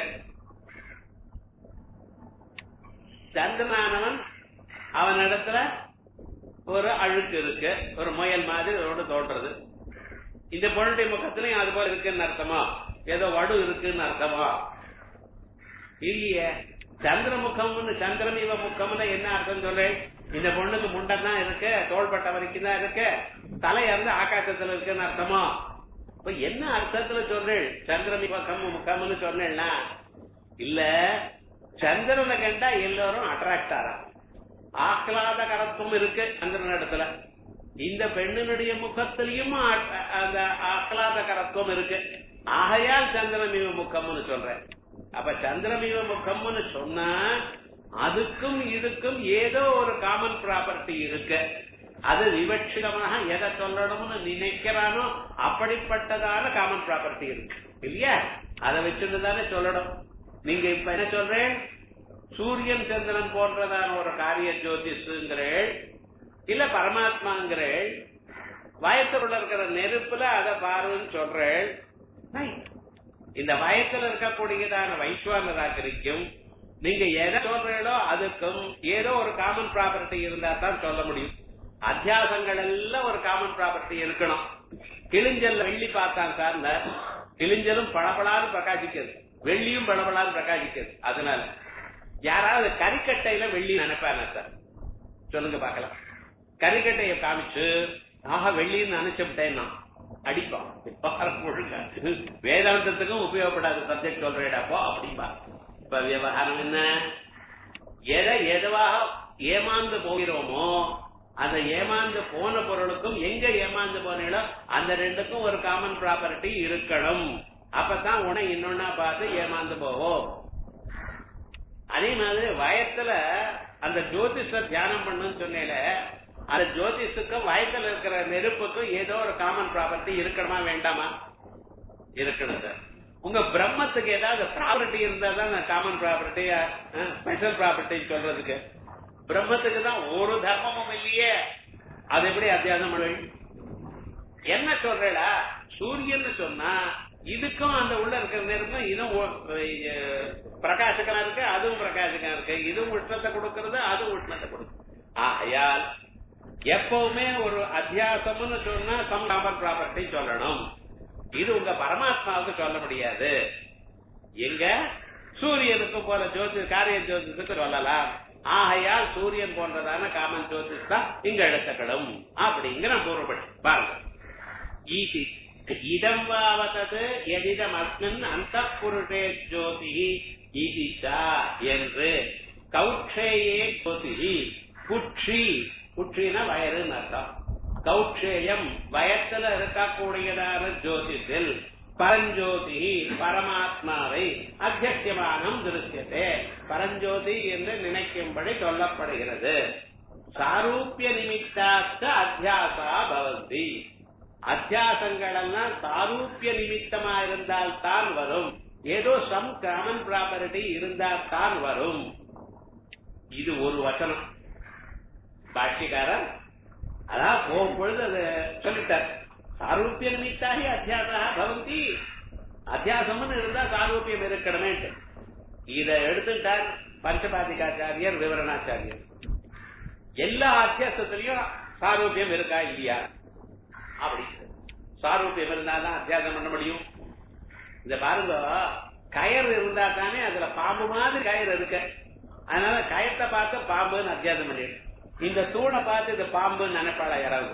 சந்திரனானவன் அவன் இடத்துல ஒரு அழுக்கு இருக்கு ஒரு முயல் மாதிரி அதோட தோன்றது இந்த பொண்ணுடைய முகத்திலையும் அது போல இருக்குன்னு அர்த்தமா ஏதோ வடு இருக்குன்னு அர்த்தமா இல்லையே சந்திர முகம்னு சந்திரமீவ முகம்னு என்ன அர்த்தம் சொல்றேன் இந்த பொண்ணுக்கு முண்டம் தான் இருக்கு தோள்பட்ட வரைக்கும் தான் இருக்கு தலை இருந்து ஆகாசத்துல இருக்குன்னு அர்த்தமா இப்ப என்ன அர்த்தத்துல சொல்றேன் சந்திரமீவ கம் முகம்னு சொன்னேன்னா இல்ல சந்திரனை கண்டா எல்லாரும் அட்ராக்ட் ஆறா ஆஹ்லாத கரத்துவம் இருக்கு சந்திரன் இடத்துல இந்த பெண்ணினுடைய முகத்திலையும் அந்த ஆஹ்லாத கரத்துவம் இருக்கு ஆகையால் சந்திரமீவ முகம்னு சொல்றேன் அப்ப சந்திரமீவ முகம்னு சொன்னா அதுக்கும் இதுக்கும் ஏதோ ஒரு காமன் ப்ராப்பர்ட்டி இருக்கு அது விவட்சிதமாக எதை சொல்லணும்னு நினைக்கிறானோ அப்படிப்பட்டதான காமன் ப்ராப்பர்ட்டி இருக்கு இல்லையா அதை வச்சுட்டு தானே சொல்லணும் நீங்க இப்ப என்ன சொல்றேன் சூரியன் சந்திரன் போன்றதான ஒரு காரிய ஜோதிஷுங்கிறேள் இல்ல பரமாத்மாங்கிறேள் வயத்துல இருக்கிற நெருப்புல அத பாருன்னு சொல்றேன் இந்த வயத்துல இருக்கக்கூடியதான வைஸ்வானராக்கிரிக்கும் நீங்க எதை சொல்றீங்களோ அதுக்கும் ஏதோ ஒரு காமன் ப்ராப்பர்ட்டி இருந்தா தான் சொல்ல முடியும் அத்தியாசங்கள் எல்லாம் ஒரு காமன் ப்ராப்பர்ட்டி இருக்கணும் கிழிஞ்சல்ல வெள்ளி பார்த்தான் சார் கிழிஞ்சலும் பளபளான்னு பிரகாசிக்கிறது வெள்ளியும் பளபளான்னு பிரகாசிக்கிறது அதனால யாராவது கறிக்கட்டையில வெள்ளி நினைப்பாங்க சார் சொல்லுங்க பாக்கலாம் கறிக்கட்டைய காமிச்சு ஆஹா வெள்ளின்னு நினைச்சுட்டேன் நான் அடிப்பான் முழுங்க வேதாந்தத்துக்கும் உபயோகப்படாத சப்ஜெக்ட் சொல்றேடாப்போ அப்படின்பா இப்ப விவகாரம் என்ன எதை எதுவாக ஏமாந்து போகிறோமோ அந்த ஏமாந்து போன பொருளுக்கும் எங்க ஏமாந்து போனீங்களோ அந்த ரெண்டுக்கும் ஒரு காமன் ப்ராப்பர்ட்டி இருக்கணும் அப்பதான் உன இன்னொன்னா பார்த்து ஏமாந்து போவோம் அதே மாதிரி வயத்துல அந்த ஜோதிஷ தியானம் பண்ணுன்னு சொன்னேல அந்த ஜோதிஷுக்கும் வயத்துல இருக்கிற நெருப்புக்கும் ஏதோ ஒரு காமன் ப்ராப்பர்ட்டி இருக்கணுமா வேண்டாமா இருக்கணும் சார் உங்க பிரம்மத்துக்கு ஏதாவது ப்ராப்பர்ட்டி இருந்தா தான் காமன் ப்ராப்பர்ட்டி ஸ்பெஷல் ப்ராப்பர்ட்டி சொல்றதுக்கு பிரம்மத்துக்கு தான் ஒரு தர்மமும் இல்லையே அது எப்படி அத்தியாசம் பண்ணுவீங்க என்ன சொல்றா சூரியன் சொன்னா இதுக்கும் அந்த உள்ள இருக்கிற நெருப்பும் இதுவும் பிரகாசகனா இருக்கு அதுவும் பிரகாசகனா இருக்கு இதுவும் உஷ்ணத்தை கொடுக்கறது அதுவும் உஷ்ணத்தை கொடுக்கும் ஆகையால் எப்பவுமே ஒரு அத்தியாசம்னு சொன்னா சம் காமன் ப்ராப்பர்ட்டி சொல்லணும் இது உங்க பரமாத்மாவுக்கு சொல்ல முடியாது எங்க சூரியனுக்கு போல ஜோதி காரிய ஜோதிஷத்துக்கு சொல்லலாம் ஆகையால் சூரியன் போன்றதான காமன் ஜோதிஷ் தான் இங்க எடுத்துக்கணும் அப்படிங்கிற பூர்வப்படி பாருங்க ஈதி இதம் வாவதது எதிதம் அஸ்மின் அந்த புருஷே ஜோதி ஈதிஷா என்று கௌட்சேயே ஜோதி குட்சி குட்சின வயறுன்னு அர்த்தம் கௌட்சேயம் வயத்துல இருக்கக்கூடியதான ஜோதிஷில் பரஞ்சோதி பரமாத்மாவை அத்தியமானம் திருஷ்யத்தே பரஞ்சோதி என்று நினைக்கும்படி சொல்லப்படுகிறது சாரூபிய நிமித்தாத்த அத்தியாசா பவந்தி அத்தியாசங்கள் எல்லாம் சாரூபிய நிமித்தமா இருந்தால் தான் வரும் ஏதோ சம் காமன் ப்ராப்பர்ட்டி இருந்தால் தான் வரும் இது ஒரு வசனம் பாட்சிக்காரர் அதான் போகும் பொழுது அது சொல்லிட்டார் சாரூபிய நிமித்தாகி அத்தியாசா பவந்தி அத்தியாசம்னு இருந்தா சாரூபியம் இருக்கணுமே இத எடுத்துட்டார் பஞ்சபாதிகாச்சாரியர் விவரணாச்சாரியர் எல்லா அத்தியாசத்திலையும் சாரூபியம் இருக்கா இல்லையா அப்படி சாரூபியம் இருந்தாதான் அத்தியாசம் பண்ண முடியும் இந்த பாருங்க கயர் இருந்தா தானே அதுல பாம்பு மாதிரி கயிறு இருக்கு அதனால கயத்தை பார்த்து பாம்புன்னு அத்தியாசம் பண்ணிடு இந்த தூணை பார்த்து இது பாம்புன்னு நினைப்பாளா யாராவது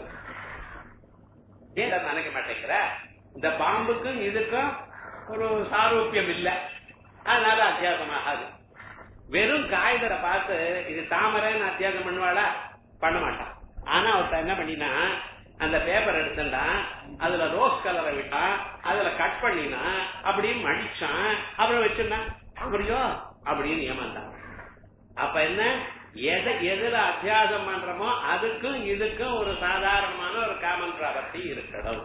ஏன் நினைக்க மாட்டேங்கிற இந்த பாம்புக்கும் இதுக்கும் ஒரு சாரூபியம் இல்ல அதனால அத்தியாசம் ஆகாது வெறும் காகிதத்தை பார்த்து இது தாமரைன்னு அத்தியாசம் பண்ணுவாளா பண்ண மாட்டான் ஆனா ஒருத்தன் என்ன பண்ணினா அந்த பேப்பர் எடுத்துட்டான் அதுல ரோஸ் கலரை விட்டான் அதுல கட் பண்ணினா அப்படியே மடிச்சான் அப்புறம் வச்சிருந்தான் அப்படியோ அப்படின்னு ஏமாந்தான் அப்ப என்ன எதை எதுல அத்தியாசம் பண்றோமோ அதுக்கும் இதுக்கும் ஒரு சாதாரணமான ஒரு காமன் ப்ராப்பர்ட்டி இருக்கணும்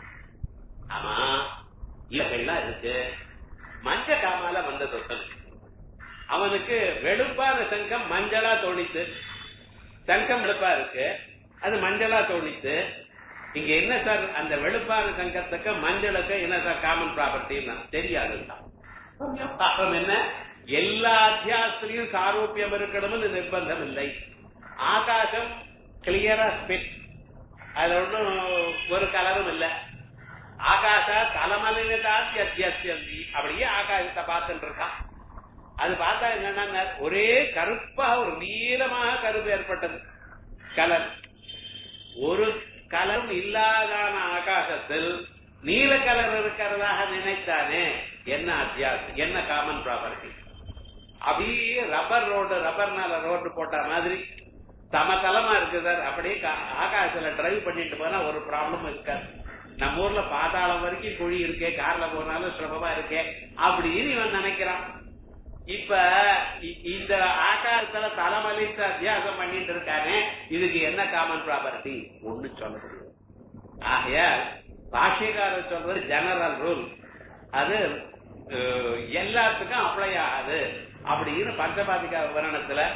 ஆமா இவைகள்லாம் இருக்கு மஞ்ச காமால வந்த சொத்தல் அவனுக்கு வெளுப்பான சங்கம் மஞ்சளா தோணித்து சங்கம் வெளுப்பா இருக்கு அது மஞ்சளா தோணித்து இங்க என்ன சார் அந்த வெளுப்பான சங்கத்துக்கு மஞ்சளுக்கு என்ன சார் காமன் ப்ராப்பர்ட்டின்னா தெரியாது பாவம் என்ன எல்லா அத்தியாசத்திலையும் சாரூபியம் இருக்கணும்னு நிர்பந்தம் இல்லை ஆகாசம் கிளியரா ஸ்பெட் அதுல ஒன்றும் ஒரு கலரும் இல்ல ஆகாச தலைமலைதாசி அத்தியாசியந்தி அப்படியே ஆகாசத்தை பார்த்துட்டு இருக்கான் அது பார்த்தா என்னன்னா ஒரே கருப்பா ஒரு நீளமாக கருப்பு ஏற்பட்டது கலர் ஒரு கலரும் இல்லாதான ஆகாசத்தில் நீல கலர் இருக்கிறதாக நினைத்தானே என்ன அத்தியாசம் என்ன காமன் ப்ராப்பர்ட்டி அப்படியே ரப்பர் ரோடு ரப்பர்னால ரோடு போட்ட மாதிரி சமதளமா இருக்கு சார் அப்படியே ஆகாசத்துல டிரைவ் பண்ணிட்டு போனா ஒரு ப்ராப்ளம் இருக்காது நம்ம ஊர்ல பாதாளம் வரைக்கும் குழி இருக்கே கார்ல போனாலும் சிரமமா இருக்கே அப்படின்னு இவன் நினைக்கிறான் இப்ப இந்த ஆகாரத்துல தலைமலித்து அத்தியாசம் பண்ணிட்டு இருக்கானே இதுக்கு என்ன காமன் ப்ராப்பர்ட்டி ஒண்ணு சொல்ல முடியும் ஆகையால் பாஷ்யக்காரர் சொல்றது ஜெனரல் ரூல் அது எல்லாத்துக்கும் அப்ளை ஆகாது அப்படின்னு பஞ்சபாதிகா விவரணத்துல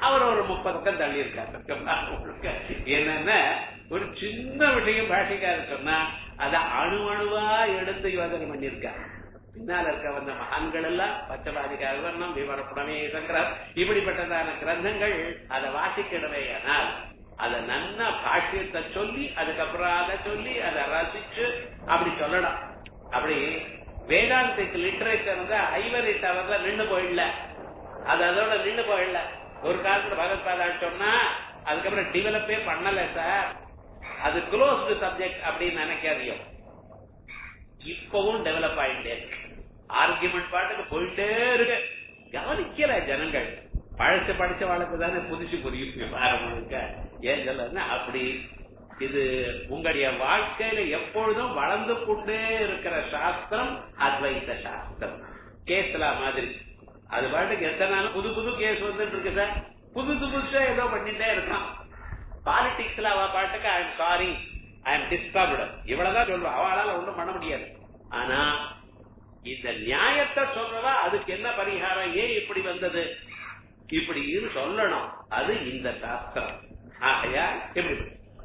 அவர் ஒரு முப்பது பக்கம் தள்ளி இருக்காரு என்னன்னா ஒரு சின்ன விஷயம் பாஷைக்கார சொன்னா அதை அணு அணுவா எடுத்து யோசனை பண்ணியிருக்காரு பின்னால் இருக்க வந்த மகான்கள் எல்லாம் பச்சபாதிகார வர்ணம் விவரப்புடமே சங்கரர் இப்படிப்பட்டதான கிரந்தங்கள் அதை வாசிக்கிடவே ஆனால் அதை நன்னா பாஷ்யத்தை சொல்லி அதுக்கப்புறம் அதை சொல்லி அதை ரசிச்சு அப்படி சொல்லலாம் அப்படி வேதாந்திக் லிட்டரேச்சர் வந்து ஐவரி டவர்ல நின்று போயிடல அது அதோட நின்று போயிடல ஒரு காலத்துல பகவத்பாதா சொன்னா அதுக்கப்புறம் டெவலப்பே பண்ணல சார் அது க்ளோஸ்டு சப்ஜெக்ட் அப்படின்னு நினைக்காதீங்க இப்பவும் டெவலப் ஆயிட்டே இருக்கு ஆர்குமெண்ட் பாட்டுக்கு போயிட்டே இருக்கு கவனிக்கல ஜனங்கள் பழசு படிச்ச வாழ்க்கை தானே புதுசு புரியும் முழுக்க ஏன் சொல்ல அப்படி இது உங்களுடைய வாழ்க்கையில எப்பொழுதும் வளர்ந்து கொண்டே இருக்கிற சாஸ்திரம் அத்வைத சாஸ்திரம் கேஸ்லா மாதிரி அது பாட்டுக்கு எத்தனை நாள் புது புது கேஸ் வந்துட்டு இருக்கு சார் புதுசு புதுசா ஏதோ பண்ணிட்டே இருக்கான் பாலிடிக்ஸ்ல அவ பாட்டுக்கு I am sorry I am disturbed இவ்வளவுதான் சொல்லுவா அவளால ஒண்ணும் பண்ண முடியாது ஆனா இந்த நியாயத்தை சொல்றவா அதுக்கு என்ன பரிகாரம் ஏன் இப்படி வந்தது இப்படின்னு சொல்லணும் அது இந்த சாஸ்திரம் ஆகையா எப்படி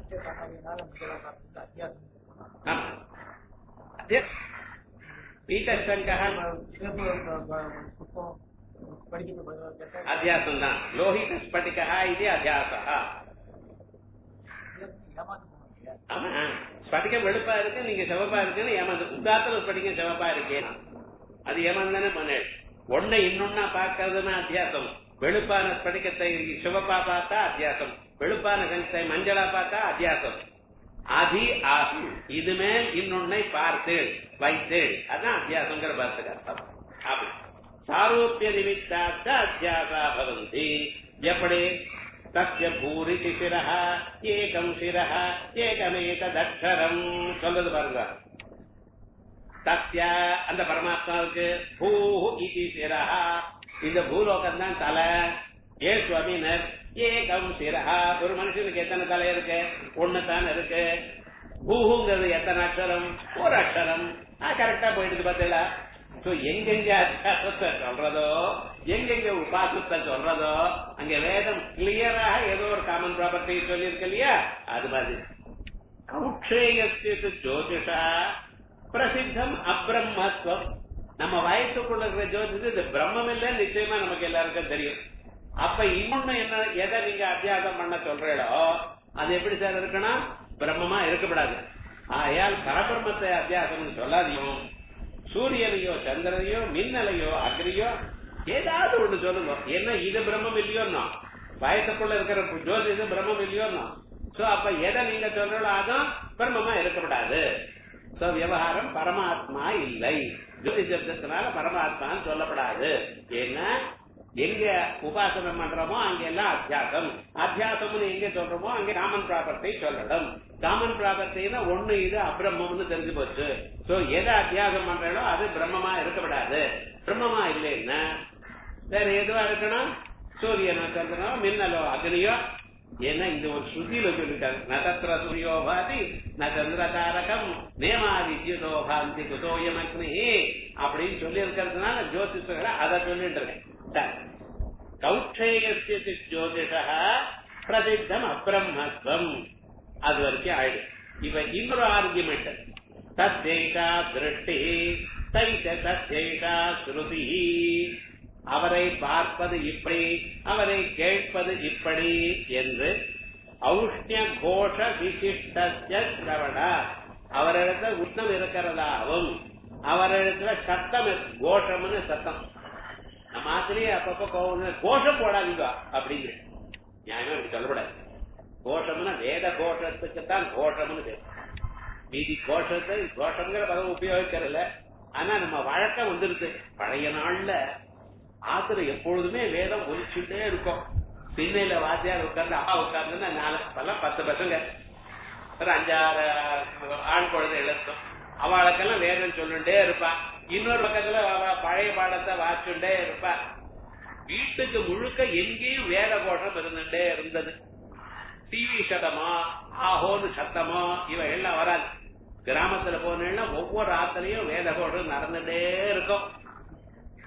ஆமா. அதே பீட்டர்சங்கः அத்தியாசம் தான் லோஹித ஸ்பட்டிகா இது அத்தியாசா ஆமா ஸ்பட்டிகம் வெளுப்பா இருக்கு நீங்க சிவப்பா இருக்குன்னு ஏமாந்து உதாத்துல ஸ்பட்டிகம் சிவப்பா இருக்கேன் அது ஏமாந்தானே பண்ணு ஒன்னை இன்னொன்னா பார்க்கறதுன்னா அத்தியாசம் வெளுப்பான ஸ்படிகத்தை சிவப்பா பார்த்தா அத்தியாசம் வெளுப்பான கணத்தை மஞ்சளா பார்த்தா அத்தியாசம் அதி ஆசி இது மேல் இன்னொன்னை பார்த்து வைத்து அதான் அத்தியாசங்கிற பார்த்துக்கு அர்த்தம் அப்படி சாரூபிய நிமித்தாச்ச அத்தியாசா பவந்தி எப்படி தஸ்ய பூரி சிரஹ ஏகம் சிரஹ ஏகமேததக்ஷரம் சொல்றது பாருங்க தஸ்ய அந்த பரமாத்மாவுக்கு பூ இது சிரஹ இந்த பூலோகம் தான் தலை ஏ சுவாமினர் ஏகம் சிரஹா ஒரு மனுஷனுக்கு எத்தனை தலை இருக்கு ஒண்ணு தான் இருக்கு பூஹுங்கிறது எத்தனை அக்ஷரம் ஒரு அக்ஷரம் கரெக்டா போயிடுது பார்த்தீங்களா சோ எங்கெங்க அத்தியாசத்தை சொல்றதோ எங்கெங்க உபாசத்தை சொல்றதோ அங்க வேதம் கிளியராக ஏதோ ஒரு காமன் ப்ராப்பர்ட்டி சொல்லியிருக்கு இல்லையா அது மாதிரி கௌட்சேயத்து ஜோதிஷா பிரசித்தம் அப்ரம்மத்துவம் நம்ம வயசுக்குள்ள இருக்கிற ஜோதிஷம் இது பிரம்மம் இல்ல நிச்சயமா நமக்கு எல்லாருக்கும் தெரியும் அப்ப இன்னொன்னு என்ன எதை நீங்க அத்தியாசம் பண்ண சொல்றீங்களோ அது எப்படி சார் இருக்கணும் பிரம்மமா இருக்கப்படாது ஆயால் பரபிரம்மத்தை அத்தியாசம் சொல்லாதீங்க சூரியனையோ சந்திரனையோ மின்னலையோ அக்னியோ ஏதாவது ஒண்ணு சொல்லுங்க என்ன இது பிரம்மம் இல்லையோன்னா வயசுக்குள்ள இருக்கிற ஜோதி இது பிரம்மம் இல்லையோன்னா சோ அப்ப எதை நீங்க சொல்றீங்களோ அதுவும் பிரம்மமா இருக்கப்படாது சோ விவகாரம் பரமாத்மா இல்லை ஜோதி சப்தத்தினால பரமாத்மான்னு சொல்லப்படாது ஏன்னா எங்க உபாசனம் பண்றோமோ அங்க எல்லாம் அத்தியாசம் அத்தியாசம்னு எங்க சொல்றோமோ அங்க காமன் ப்ராப்பர்ட்டி சொல்லணும் காமன் ப்ராப்பர்ட்டினா ஒண்ணு இது அபிரம்மம்னு தெரிஞ்சு போச்சு சோ எதை அத்தியாசம் பண்றீங்களோ அது பிரம்மமா இருக்கப்படாது பிரம்மமா இல்லைன்னா வேற எதுவா இருக்கணும் சூரியனோ சந்திரனோ மின்னலோ அக்னியோ ஏன்னா இந்த ஒரு ஸ்ருதியில சொல்லிட்டாங்க நதத்திர சூரியோ பாதி ந சந்திர தாரகம் நேமா வித்யுதோ பாந்தி குதோயம் அக்னி அப்படின்னு சொல்லி இருக்கிறதுனால ஜோதிஷங்களை அதை சொல்லிட்டு இருக்கேன் சரி. கௌட்சேயஸ்ய ஜோதிஷா பிரசித்தம் அப்ரம்மத்வம் அது வரைக்கும் ஆயிடும் இப்ப இன்னொரு ஆர்குமெண்ட் தத்தேஷா திருஷ்டி தைஷ தத்தேஷா ஸ்ருதி அவரை பார்ப்பது இப்படி அவரை கேட்பது இப்படி என்று ஔஷ்ணிய கோஷ விசிஷ்டஸ்ய சிரவண அவரிடத்துல உஷ்ணம் இருக்கிறதாகவும் அவரிடத்துல சத்தம் இருக்கு. கோஷம்னு சத்தம் நம்ம ஆத்திலேயே அப்பப்ப கோபம் கோஷம் போடாதீங்க அப்படிங்கிற நியாயமா இப்படி சொல்லக்கூடாது கோஷம்னா வேத கோஷத்துக்குத்தான் கோஷம்னு பேர் மீதி கோஷத்தை கோஷங்கிற பதம் உபயோகிக்கிறதில்ல ஆனா நம்ம வழக்கம் வந்துருது பழைய நாள்ல ஆத்துல எப்பொழுதுமே வேதம் ஒலிச்சுட்டே இருக்கும் திண்ணையில வாத்தியார் உட்கார்ந்து அப்பா உட்கார்ந்து நாலு பல்லாம் பத்து பசங்க ஒரு அஞ்சாறு ஆண் குழந்தை இருக்கும் அவளுக்கெல்லாம் வேதம் சொல்லிட்டே இருப்பா இன்னொரு பக்கத்துல அவ பழைய பாடத்தை வாச்சுட்டே இருப்பா வீட்டுக்கு முழுக்க எங்கேயும் வேத கோஷம் இருந்துட்டே இருந்தது டிவி சத்தமோ ஆஹோன்னு சத்தமோ இவ எல்லாம் வராது கிராமத்துல போனேன்னா ஒவ்வொரு ஆத்திலையும் வேத கோஷம் நடந்துட்டே இருக்கும்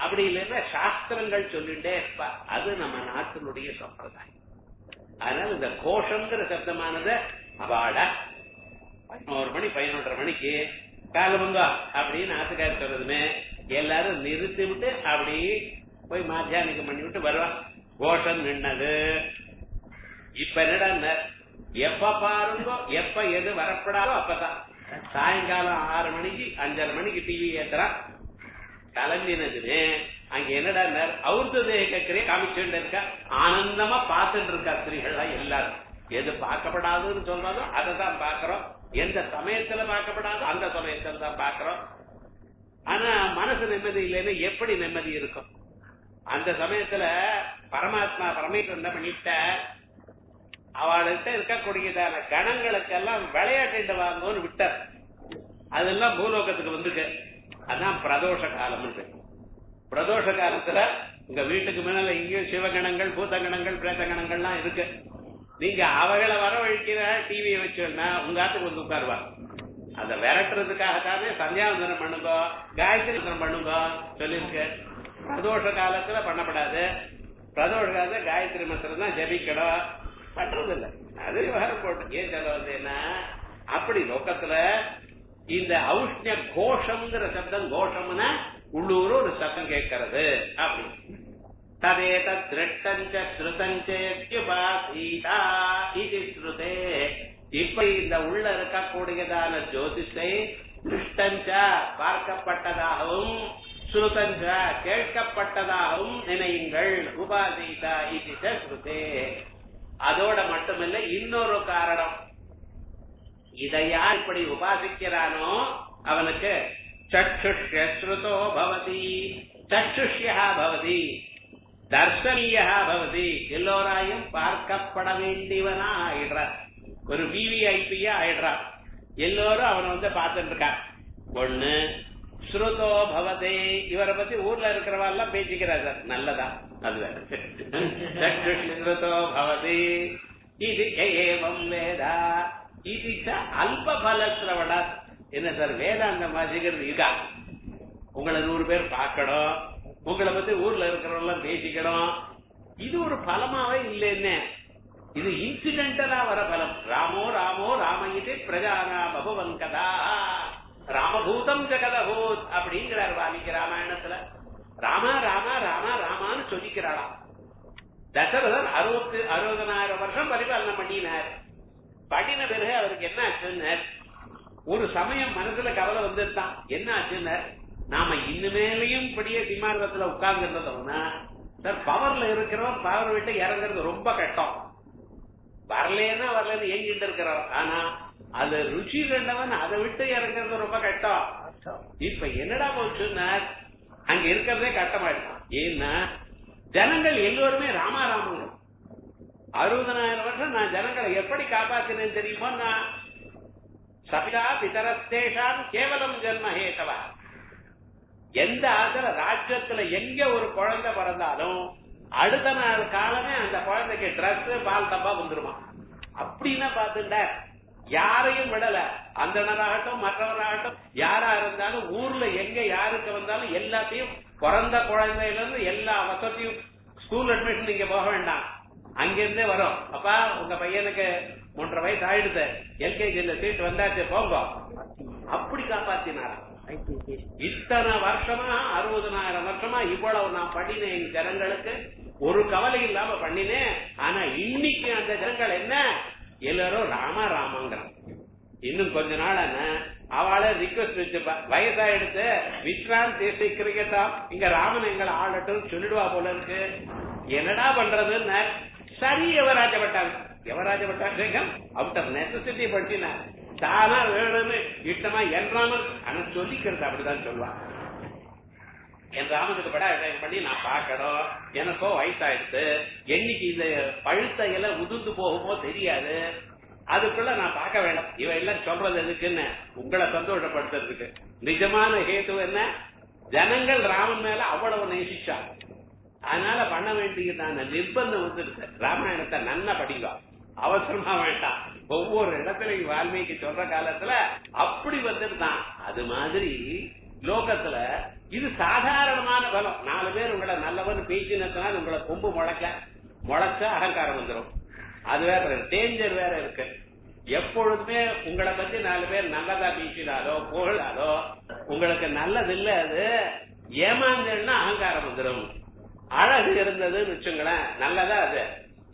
அப்படி இல்லைன்னா சாஸ்திரங்கள் சொல்லிட்டே இருப்பா அது நம்ம நாட்டினுடைய சம்பிரதாயம் அதனால இந்த கோஷங்கிற சப்தமானது அவாடா பதினோரு மணி பதினொன்றரை மணிக்கு காலமுங்கா அப்படின்னு ஆத்துக்காரி சொல்றதுமே எல்லாரும் நிறுத்தி விட்டு அப்படி போய் மாத்தியானிக்கம் பண்ணி விட்டு வருவான் கோஷம் நின்னது இப்ப என்னடா எப்ப பாருங்கோ எப்ப எது வரப்படாதோ அப்பதான் சாயங்காலம் ஆறு மணிக்கு அஞ்சரை மணிக்கு டிவி ஏத்துறான் கலந்தினதுன்னு அங்க என்னடா அவுர்து தேகக்கிரே காமிச்சுட்டு இருக்க ஆனந்தமா பார்த்துட்டு இருக்கா ஸ்திரீகள் எல்லாரும் எது பார்க்கப்படாதுன்னு சொல்றதோ அதை தான் பாக்குறோம் எந்த சமயத்துல பார்க்கப்படாதோ அந்த சமயத்துல தான் பாக்குறோம் ஆனா மனசு நிம்மதி இல்லைன்னு எப்படி நிம்மதி இருக்கும் அந்த சமயத்துல பரமாத்மா பரமேஸ்வரன் என்ன பண்ணிட்ட அவள்கிட்ட இருக்கக்கூடியதான கணங்களுக்கெல்லாம் விளையாட்டு வாங்கன்னு விட்டார் அதெல்லாம் பூலோகத்துக்கு வந்துட்டு அதான் பிரதோஷ காலம் பிரதோஷ காலத்துல உங்க வீட்டுக்கு முன்னால இங்கேயும் சிவகணங்கள் பூதகணங்கள் பிரேதகணங்கள்லாம் இருக்கு நீங்க அவகளை வரவழைக்கிற டிவியை வச்சோன்னா உங்க ஆத்துக்கு வந்து உட்காருவா அதை விரட்டுறதுக்காகத்தானே சந்தியாவந்தனம் பண்ணுங்க காயத்ரி மந்திரம் பண்ணுங்க சொல்லிருக்கு பிரதோஷ காலத்துல பண்ணப்படாது பிரதோஷ காலத்துல காயத்ரி மந்திரம் தான் ஜபிக்கணும் பண்றது இல்ல அது விவகாரம் போட்டு ஏன் சொல்ல வந்தேன்னா அப்படி லோக்கத்துல இந்த ஔஷ்ணிய கோஷம்ங்கிற சப்தம் கோஷம்னா உள்ளூர் ஒரு சத்தம் கேட்கறது அப்படி ததேத திருட்டஞ்ச ஸ்ருதஞ்சேத்யுபாசீதா இது ஸ்ருதே இப்ப இந்த உள்ள இருக்கக்கூடியதான ஜோதிஷை திருஷ்டஞ்ச பார்க்கப்பட்டதாகவும் ஸ்ருதஞ்ச கேட்கப்பட்டதாகவும் நினையுங்கள் உபாசீதா இது ஸ்ருதே அதோட மட்டுமில்ல இன்னொரு காரணம் இதை யார் இப்படி உபாசிக்கிறானோ அவனுக்கு சற்றுஷ்யஸ்ருதோ பவதி சற்றுஷ்யா பவதி தர்சனீயா பவதி எல்லோராயும் பார்க்கப்பட வேண்டியவனா ஆயிடுறான் ஒரு விவிஐபியா ஆயிடுறான் எல்லோரும் அவனை வந்து பார்த்துட்டு இருக்கான் ஒண்ணு ஸ்ருதோ பவதே இவரை பத்தி ஊர்ல இருக்கிறவெல்லாம் பேசிக்கிறார் சார் நல்லதா அது ஸ்ருதோ பவதி இது ஏவம் வேதா இது அல்ப பலசிரவடா என்ன சார் வேதாந்தம் வாசிக்கிறது இதா உங்களை நூறு பேர் பார்க்கணும் உங்களை பத்தி ஊர்ல இருக்கிறவங்க பேசிக்கணும் இது ஒரு பலமாவே இல்லைன்னு இது இன்சிடென்டலா வர பலம் ராமோ ராமோ ராமயிதே பிரஜானா பகவன் கதா ராமபூதம் ஜெகதபூத் அப்படிங்கிறார் வாலிக்கு ராமாயணத்துல ராமா ராமா ராமா ராமான்னு சொல்லிக்கிறாளாம் தசரதர் அறுபத்து அறுபதனாயிரம் வருஷம் பரிபாலனை பண்ணினார் பண்ணின பிறகு அவருக்கு என்ன ஆச்சுன்னார் ஒரு சமயம் மனசுல கவலை வந்துருந்தான் என்ன ஆச்சுன்னார் நாம இனிமேலையும் இப்படியே விமானத்துல உட்கார்ந்து இருந்தோம்னா சார் பவர்ல இருக்கிறவன் பவர் விட்டு இறங்குறது ரொம்ப கஷ்டம் வரலன்னா வரலன்னு ஏங்கிட்டு இருக்கிறான் ஆனா அது ருச்சி கண்டவன் அதை விட்டு இறங்குறது ரொம்ப கஷ்டம் இப்ப என்னடா போச்சுன்னா அங்க இருக்கிறதே கஷ்டமாயிடுதான் ஏன்னா ஜனங்கள் எல்லோருமே ராமாராமங்க அறுபதனாயிரம் வருஷம் நான் ஜனங்களை எப்படி காப்பாத்தினேன் தெரியுமோ நான் சபிதா பிதரஸ்தேஷான் கேவலம் ஜென்ம ஹேதவா எந்த ஆசல ராஜ்யத்துல எங்க ஒரு குழந்தை பிறந்தாலும் அடுத்த நாள் காலமே அந்த குழந்தைக்கு ட்ரெஸ் பால் டப்பா வந்துருமா அப்படின்னா பாத்துட்ட யாரையும் விடல அந்தனராகட்டும் மற்றவராகட்டும் யாரா இருந்தாலும் ஊர்ல எங்க யாருக்கு வந்தாலும் எல்லாத்தையும் பிறந்த குழந்தையில இருந்து எல்லா வசதியும் ஸ்கூல் அட்மிஷன் நீங்க போக வேண்டாம் அங்கிருந்தே வரும் அப்பா உங்க பையனுக்கு மூன்றரை வயசு ஆயிடுது எல்கேஜில சீட் வந்தாச்சு போங்க அப்படி காப்பாத்தினாராம் இத்தனை வருஷமா அறுபதனாயிரம் வருஷமா இவ்வளவு நான் பண்ணினேன் ஜனங்களுக்கு ஒரு கவலை இல்லாம பண்ணினேன் ஆனா இன்னைக்கு அந்த ஜனங்கள் என்ன எல்லாரும் ராமா ராமாங்கிறான் இன்னும் கொஞ்ச நாள் அவளை ரிக்வஸ்ட் வச்சுப்பா வயசாயிடுத்து விஸ்ராந்த் தேசிய கிரிக்கெட்டா இங்க ராமன் எங்களை ஆளட்டும் சொல்லிடுவா போல இருக்கு என்னடா பண்றதுன்னு சரி யுவராஜ பட்டாங்க யுவராஜ பட்டாபிஷேகம் அவுட் ஆஃப் நெசசிட்டி படிச்சினா தானா வேணும்னு இஷ்டமா என் ராமன் ஆனா சொல்லிக்கிறது அப்படிதான் சொல்லுவான் என் ராமனுக்கு பட பண்ணி நான் பார்க்கணும் எனக்கோ வயசாயிடுச்சு என்னைக்கு இந்த பழுத்த இலை உதிர்ந்து போகுமோ தெரியாது அதுக்குள்ள நான் பார்க்க வேண்டாம் இவ எல்லாம் சொல்றது எதுக்குன்னு உங்களை சந்தோஷப்படுத்துறதுக்கு நிஜமான ஹேத்து என்ன ஜனங்கள் ராமன் மேல அவ்வளவு நேசிச்சாங்க அதனால பண்ண வேண்டியதான நிர்பந்தம் வந்துருக்கு ராமாயணத்தை நன்னா படிங்க அவசரமா வேண்டாம் ஒவ்வொரு இடத்துலயும் வால்மீகி சொல்ற காலத்துல அப்படி வந்துருந்தான் அது மாதிரி லோகத்துல இது சாதாரணமான பலம் நாலு பேர் உங்களை நல்லவன் பேசினதுனால உங்களை கொம்பு முளைக்க முளைச்சா அகங்காரம் வந்துடும் அது வேற டேஞ்சர் வேற இருக்கு எப்பொழுதுமே உங்களை பத்தி நாலு பேர் நல்லதா பேசினாலோ புகழாலோ உங்களுக்கு நல்லது இல்ல அது ஏமாந்தேன்னா அகங்காரம் வந்துடும் அழகு இருந்ததுன்னு வச்சுங்களேன் நல்லதா அது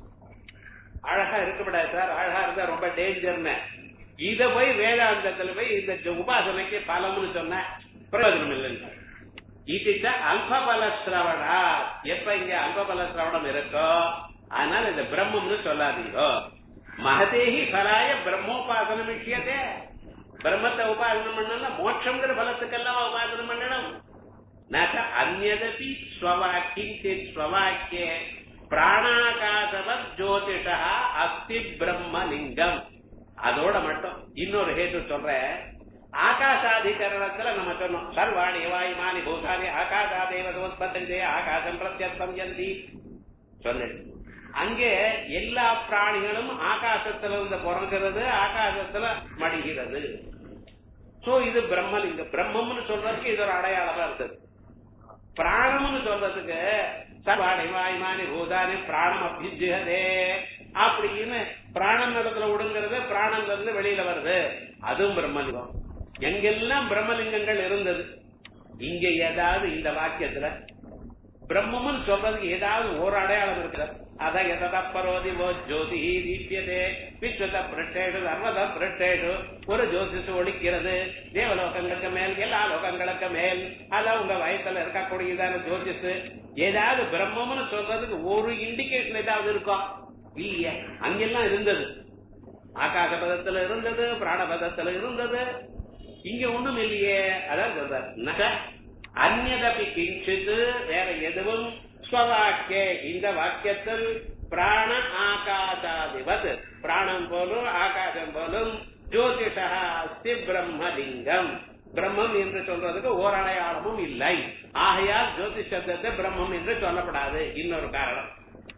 அழகா இருக்கக்கூடாது சார் அழகா இருந்தா ரொம்ப டேஞ்சர்னு இத போய் வேதாந்தத்துல போய் இந்த உபாசனைக்கு பலம்னு சொன்ன பிரயோஜனம் இல்லைன்னு இது அல்பபல சிரவணா எப்ப இங்க அல்பபல சிரவணம் இருக்கோ அதனால இந்த பிரம்மம்னு சொல்லாதீங்கோ மகதேகி பலாய பிரம்மோபாசனம் விஷயத்தே பிரம்மத்தை உபாசனம் பண்ணா மோட்சங்கிற பலத்துக்கெல்லாம் உபாசனம் பண்ணணும் நக அந்நதபி ஸ்வவாக்கிஞ்சித் ஸ்வவாக்கியே பிராணாகாசவத் ஜோதிஷா அஸ்தி பிரம்மலிங்கம் அதோட மட்டும் இன்னொரு ஹேத்து சொல்றேன் ஆகாசாதிகரணத்துல நம்ம சொன்னோம் சர்வாணி வாயுமானி பூதானி ஆகாசாதேவ உற்பத்தி ஆகாசம் பிரத்யர்த்தம் ஜந்தி சொன்னேன் அங்கே எல்லா பிராணிகளும் ஆகாசத்துல இருந்து பிறக்கிறது ஆகாசத்துல மடிகிறது சோ இது பிரம்மலிங்க பிரம்மம்னு சொல்றதுக்கு இது ஒரு அடையாளமா இருந்தது பிராணம்னு சொல்றதுக்கு சர்வாணி வாயுமானி பூதானி பிராணம் அபிஜிஹதே அப்படின்னு பிராணம் இடத்துல விடுங்கிறது பிராணம்ல இருந்து வெளியில வருது அதுவும் பிரம்மலிங்கம் எங்கெல்லாம் பிரம்மலிங்கங்கள் இருந்தது இங்க ஏதாவது இந்த வாக்கியத்துல பிரம்மம்னு சொல்றதுக்கு ஏதாவது ஒரு அடையாளம் இருக்கிறது அதான் எதா பரோதி ஓ ஜோதி தீபியதே விஸ்வத பிரட்டேடு சர்வத பிரட்டேடு ஒரு ஜோதிஷு ஒழிக்கிறது தேவலோகங்களுக்கு மேல் எல்லா லோகங்களுக்கு மேல் அதான் உங்க வயசுல இருக்கக்கூடியதான ஜோதிஷு ஏதாவது பிரம்மம்னு சொல்றதுக்கு ஒரு இண்டிகேஷன் ஏதாவது இருக்கும் இல்லையே அங்கெல்லாம் இருந்தது ஆகாச பதத்துல இருந்தது பிராணபதத்துல இருந்தது இங்க ஒண்ணும் இல்லையே அதான் சொல்றார் நக அந்நதபி கிஞ்சித் வேற எதுவும் ஸ்வவாக்கிய இந்த வாக்கியத்தில் பிராண ஆகாசாதிபத் பிராணம் போலும் ஆகாசம் போலும் ஜோதிஷா அஸ்தி பிரம்மலிங்கம் பிரம்மம் என்று சொல்றதுக்கு ஓரடையாளமும் இல்லை ஆகையால் ஜோதிஷ சப்தத்தை பிரம்மம் என்று சொல்லப்படாது இன்னொரு காரணம்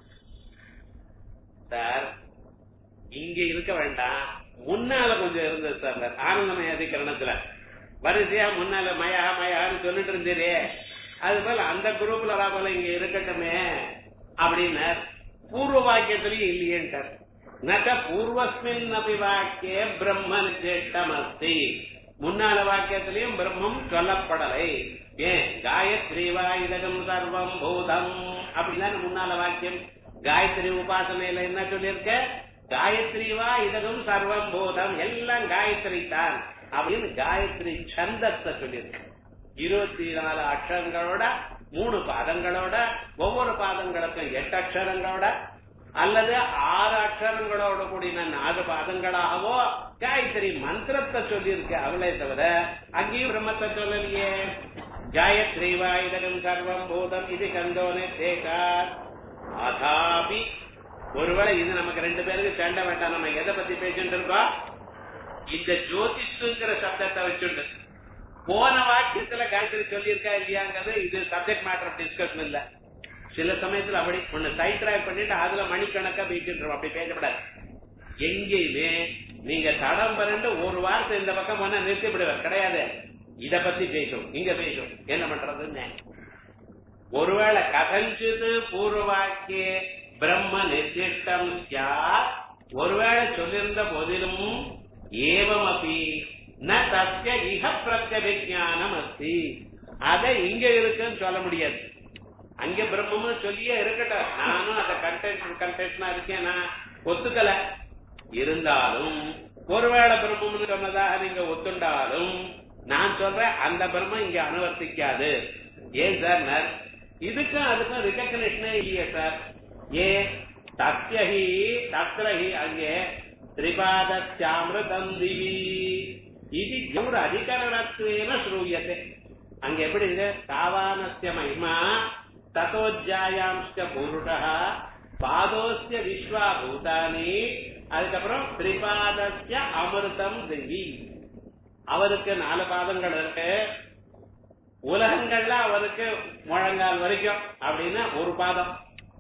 சார் இங்க இருக்க வேண்டாம் முன்னால கொஞ்சம் இருந்தது சார் ஆனந்தமய அதிகரணத்துல வரிசையா முன்னால மயா மயான்னு சொல்லிட்டு இருந்தீரே அது போல அந்த குரூப்ல போல இங்க இருக்கட்டுமே அப்படின்னார் பூர்வ வாக்கியத்திலையும் இல்லையேன்ட்டார் நக பூர்வஸ்மின் அபி வாக்கிய பிரம்ம நிச்சேஷ்டம் அஸ்தி முன்னால வாக்கியத்திலையும் பிரம்மம் சொல்லப்படலை ஏன் காயத்ரி வாயுதகம் சர்வம் பூதம் அப்படின்னா முன்னால வாக்கியம் காயத்ரி உபாசனையில என்ன சொல்லியிருக்க காயத்ரி வா இதகம் சர்வம் பூதம் எல்லாம் காயத்ரி தான் அப்படின்னு காயத்ரி சந்தத்தை சொல்லியிருக்கு இருபத்தி நாலு அக்ஷரங்களோட மூணு பாதங்களோட ஒவ்வொரு பாதங்களுக்கும் எட்டு அக்ஷரங்களோட அல்லது ஆறு அக்ஷரங்களோட கூடின நாலு பாதங்களாகவோ காயத்ரி மந்திரத்தை சொல்லியிருக்கு அவளே தவிர அங்கேயும் பிரம்மத்தை சொல்லலையே காயத்ரி வாயுதகம் சர்வம் பூதம் இது கந்தோனே தேகார் அதாபி ஒருவேளை இது நமக்கு ரெண்டு பேருக்கு சண்டை வேண்டாம் நம்ம எதை பத்தி பேசிட்டு இருக்கோம் இந்த ஜோதிஷுங்கிற சப்தத்தை வச்சுட்டு போன வாக்கியத்துல காயத்ரி சொல்லியிருக்கா இல்லையாங்கிறது இது சப்ஜெக்ட் மேட்டர் டிஸ்கஷன் இல்ல சில சமயத்துல அப்படி ஒண்ணு சைட் டிரைவ் பண்ணிட்டு அதுல மணிக்கணக்கா பேசிட்டு அப்படி பேசப்படாது எங்கேயுமே நீங்க தடம் பரண்டு ஒரு வாரத்தை இந்த பக்கம் போனா நிறுத்திவிடுவார் கிடையாது இத பத்தி பேசும் இங்க பேசும் என்ன பண்றதுன்னு ஒருவேளை கதஞ்சிது பூர்வாக்கிய பிரம்ம நிர்திஷ்டம் சியாத் ஒருவேளை சொல்லியிருந்த போதிலும் ஏவம் அப்படி ந தஸ்ய இக பிரத்யபிஜானம் அஸ்தி அதை இங்க இருக்குன்னு சொல்ல முடியாது அங்க பிரம்மம்னு சொல்லியே இருக்கட்டும் நானும் அந்த கண்டென்ட் கண்டென்ட்னா இருக்கேன் நான் ஒத்துக்கல இருந்தாலும் ஒருவேளை பிரம்மம்னு சொன்னதாக நீங்க ஒத்துண்டாலும் நான் சொல்றேன் அந்த பிரம்மம் இங்க அனுவர்த்திக்காது ஏன் சார் இதுக்கும் அதுக்கும் ரிகக்னேஷனே இல்லையே சார் ஏ தத்யஹி தத்ரஹி அங்கே திரிபாதத்யாமிருதம் திவி இது ஒரு அதிகரணத்துவேன ஸ்ரூயத்தை அங்க எப்படி இருக்கு தாவானஸ்ய மகிமா ததோஜாயாம்ஸ்க புருஷா பாதோஸ்ய விஸ்வா பூதானி அதுக்கப்புறம் திரிபாதஸ்ய அமிர்தம் திவி அவருக்கு நாலு பாதங்கள் இருக்கு உலகங்கள்ல அவருக்கு முழங்கால் வரைக்கும் அப்படின்னா ஒரு பாதம்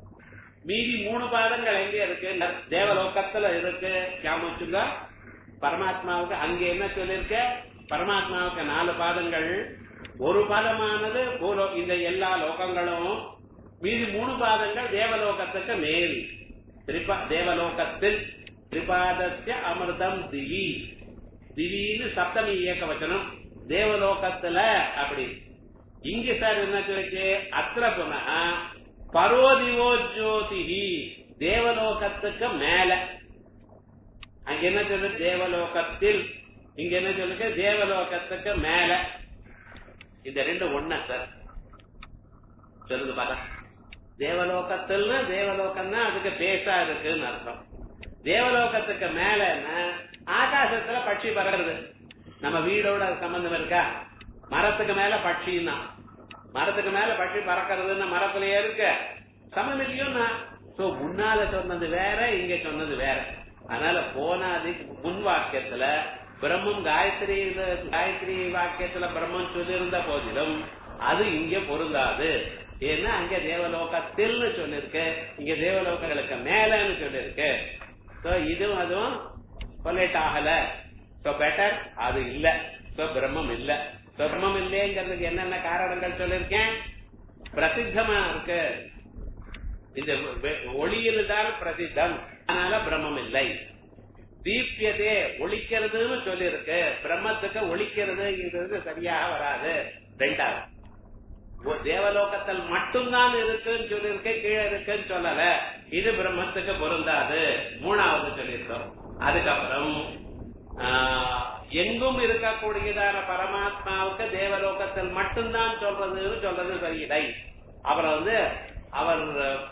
மீதி மூணு பாதங்கள் எங்க இருக்கு தேவலோகத்துல இருக்கு ஞாபகம் பரமாத்மாவுக்கு அங்க என்ன சொல்லிருக்க பரமாத்மாவுக்கு நாலு பாதங்கள் ஒரு பாதமானது பூலோ இந்த எல்லா லோகங்களும் மீதி மூணு பாதங்கள் தேவலோகத்துக்கு மேல் திரிபா தேவலோகத்தில் திரிபாதஸ்ய அமிர்தம் திவி திடீர்னு சப்தமி இயக்க வச்சனம் தேவலோகத்துல அப்படி இங்க சார் என்ன சொல்லிச்சு அத்திர புனக பரோதிவோ ஜோதிஹி தேவலோகத்துக்கு மேல அங்க என்ன சொல்லு தேவலோகத்தில் இங்க என்ன சொல்லுங்க தேவலோகத்துக்கு மேல இந்த ரெண்டு ஒண்ணா சார் சொல்லுங்க பாத்தா தேவலோகத்தில் தேவலோகம்னா அதுக்கு பேசா இருக்குன்னு அர்த்தம் தேவலோகத்துக்கு மேலன்னா ஆகாசத்துல பட்சி பறக்குது நம்ம வீடோட சம்பந்தம் இருக்கா மரத்துக்கு மேல பட்சின்னா மரத்துக்கு மேல பட்சி பறக்கிறதுன்னா மரத்திலேயே இருக்க சமம் இல்லையோன்னா சோ முன்னால சொன்னது வேற இங்க சொன்னது வேற அதனால போனாதி முன் வாக்கியத்துல பிரம்மம் காயத்ரி காயத்ரி வாக்கியத்துல பிரம்மம் சொல்லியிருந்த போதிலும் அது இங்க பொருந்தாது ஏன்னா அங்க தேவலோகத்தில்னு சொல்லிருக்கு இங்க தேவலோகங்களுக்கு மேலன்னு சொல்லிருக்கு சோ இதுவும் அதுவும் கொலேட் ஆகல சோ பெட்டர் அது இல்ல சோ பிரம்மம் இல்ல சோ பிரம்மம் இல்லைங்கிறதுக்கு என்னென்ன காரணங்கள் சொல்லிருக்கேன் பிரசித்தமா இருக்கு இந்த ஒளியில் தான் பிரசித்தம் அதனால பிரம்மம் இல்லை தீப்யதே ஒழிக்கிறதுன்னு சொல்லியிருக்கு பிரம்மத்துக்கு ஒழிக்கிறதுங்கிறது சரியாக வராது ரெண்டாவது தேவலோகத்தில் மட்டும்தான் இருக்குன்னு சொல்லியிருக்க கீழே இருக்குன்னு சொல்லல இது பிரம்மத்துக்கு பொருந்தாது மூணாவது சொல்லியிருக்கோம் அதுக்கப்புறம் எங்கும் இருக்கக்கூடியதான பரமாத்மாவுக்கு தேவலோகத்தில் மட்டும்தான் சொல்றதுன்னு சொல்றது சரியில்லை அவரை வந்து அவர்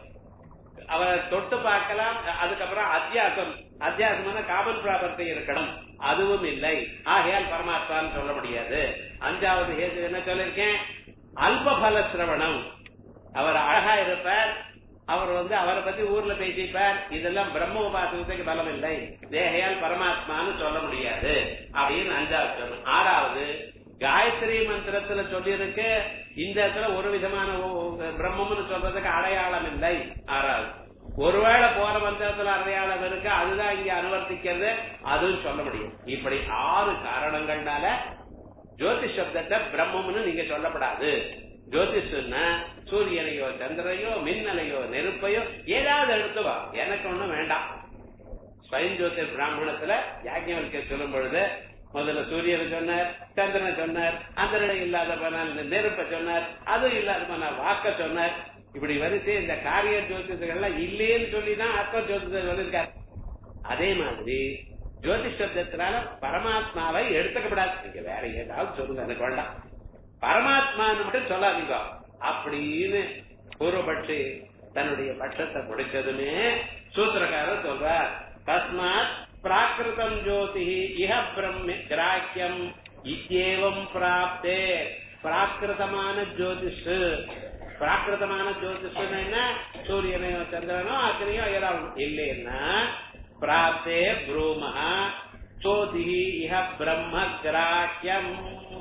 அவரை தொட்டு பார்க்கலாம் அதுக்கப்புறம் அத்தியாசம் அத்தியாசமான காமன் பிராபத்தை இருக்கணும் அதுவும் இல்லை ஆகையால் பரமாத்மான்னு சொல்ல முடியாது அஞ்சாவது ஹேது என்ன சொல்லிருக்கேன் அல்பபல சிரவணம் அவர் அழகா இருப்பார் அவர் வந்து அவரை பத்தி ஊர்ல பேசிப்பார் இதெல்லாம் பிரம்ம உபாசனத்துக்கு பலம் இல்லை தேகையால் பரமாத்மான்னு சொல்ல முடியாது அப்படின்னு அஞ்சாவது சொல்லணும் ஆறாவது காயத்ரி மந்திரத்துல சொல்லியிருக்கு இந்த இடத்துல ஒரு விதமான பிரம்மம்னு சொல்றதுக்கு அடையாளம் இல்லை ஆறாவது ஒருவேளை போற மந்திரத்துல அடையாளம் இருக்கு அதுதான் இங்க அனுவர்த்திக்கிறது அதுவும் சொல்ல முடியும் இப்படி ஆறு காரணங்கள்னால ஜோதிஷ் சப்தத்தை பிரம்மம்னு நீங்க சொல்லப்படாது ஜோதிஷன்னா சூரியனையோ சந்திரனையோ மின்னலையோ நெருப்பையோ ஏதாவது எடுத்துவா எனக்கு ஒண்ணும் வேண்டாம் ஸ்வயம் ஜோதிர் பிராமணத்துல யாஜ்ஞவல்க சொல்லும் பொழுது முதல்ல சூரியனை சொன்னார் சந்திரனை சொன்னார் அந்த நிலை இல்லாத போனால் நெருப்ப சொன்னார் அதுவும் இல்லாத போனால் வாக்க சொன்னார் இப்படி வரிசை இந்த காரிய ஜோதிஷங்கள்லாம் இல்லேன்னு சொல்லிதான் ஆத்ம ஜோதிஷர் சொல்லியிருக்காரு அதே மாதிரி ஜோதிஷ் சப்தத்தினால பரமாத்மாவை எடுத்துக்கப்படாது நீங்க வேற ஏதாவது சொல்லுங்க எனக்கு வேண்டாம் பரமாத்மான்னு மட்டும் சொல்லாதீங்க அப்படின்னு பூர்வபட்சி தன்னுடைய பட்சத்தை முடிச்சதுமே சூத்திரக்காரர் சொல்றார் தஸ்மாத் பிராகிருதம் ஜோதி இஹ பிரம்ம கிராக்கியம் இத்தியேவம் பிராப்தே பிராகிருதமான ஜோதிஷ் பிராகிருதமான ஜோதிஷ் என்ன சூரியனையோ சந்திரனோ அக்னியோ ஏதாவது இல்லைன்னா பிராப்தே ப்ரூமஹ சோதி இஹ பிரம்ம கிராக்கியம்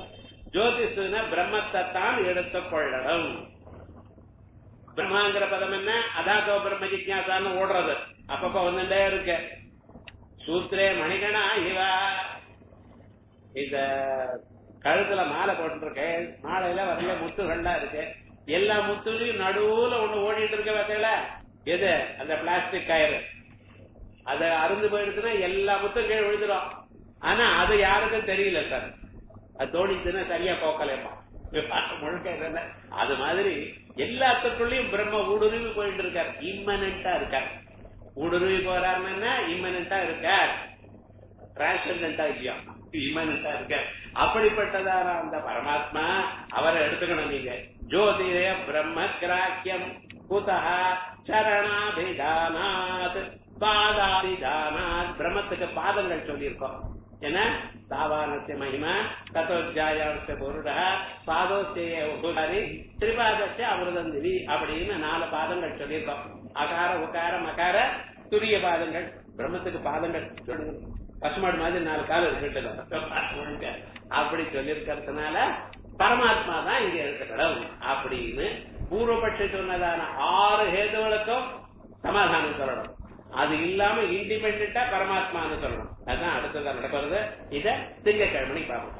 ஜோதிஷுன பிரம்மத்தை தான் எடுத்துக்கொள்ளணும் பிரம்மாங்கிற பதம் என்ன அதாதோ பிரம்ம ஜிக்யாசான்னு ஓடுறது அப்பப்ப வந்துட்டே இருக்கு சூத்ரே மணிகணா இவா இந்த கழுத்துல மாலை போட்டுருக்கேன் மாலையில வரல முத்துகள்லாம் இருக்கு எல்லா முத்துலையும் நடுவுல ஒண்ணு ஓடிட்டு இருக்க பார்த்தீங்களா எது அந்த பிளாஸ்டிக் கயிறு அத அருந்து போயிடுச்சுன்னா எல்லா முத்தும் கீழே விழுந்துடும் ஆனா அது யாருக்கும் தெரியல சார் அது தோணிச்சுன்னா சரியா போக்கலையம்மா முழுக்க அது மாதிரி எல்லாத்துக்குள்ளயும் பிரம்ம ஊடுருவி போயிட்டு இருக்கார் இம்மனண்டா இருக்கார் ஊடுருவி போறாருன்னா இம்மனண்டா இருக்கார் டிரான்ஸ்ஜெண்டா இல்லையா இம்மனண்டா இருக்கார் அப்படிப்பட்டதான அந்த பரமாத்மா அவரை எடுத்துக்கணும் நீங்க ஜோதிய பிரம்ம கிராக்கியம் குதா சரணாபிதானாத் பாதாபிதானாத் பிரம்மத்துக்கு பாதங்கள் சொல்லியிருக்கோம் என்ன தாவானஸ்ய மகிமா தத்தோஜாயாவசிய பொருட பாதோசிய உபகாரி திரிபாதஸ்ய அமிர்தந்திரி அப்படின்னு நாலு பாதங்கள் சொல்லியிருக்கோம் அகார உகார மகார துரிய பாதங்கள் பிரம்மத்துக்கு பாதங்கள் சொல்லுங்க பசுமாடு மாதிரி நாலு காலம் இருக்கு அப்படி சொல்லியிருக்கிறதுனால பரமாத்மா தான் இங்க இருக்கணும் அப்படின்னு பூர்வபட்சி சொன்னதான ஆறு ஹேதுகளுக்கும் சமாதானம் சொல்லணும் அது இல்லாம இண்டிபெண்டா பரமாத்மான்னு சொல்லணும் அதுதான் அடுத்ததான் நடக்கிறது இத திங்கக்கிழமை பார்ப்போம்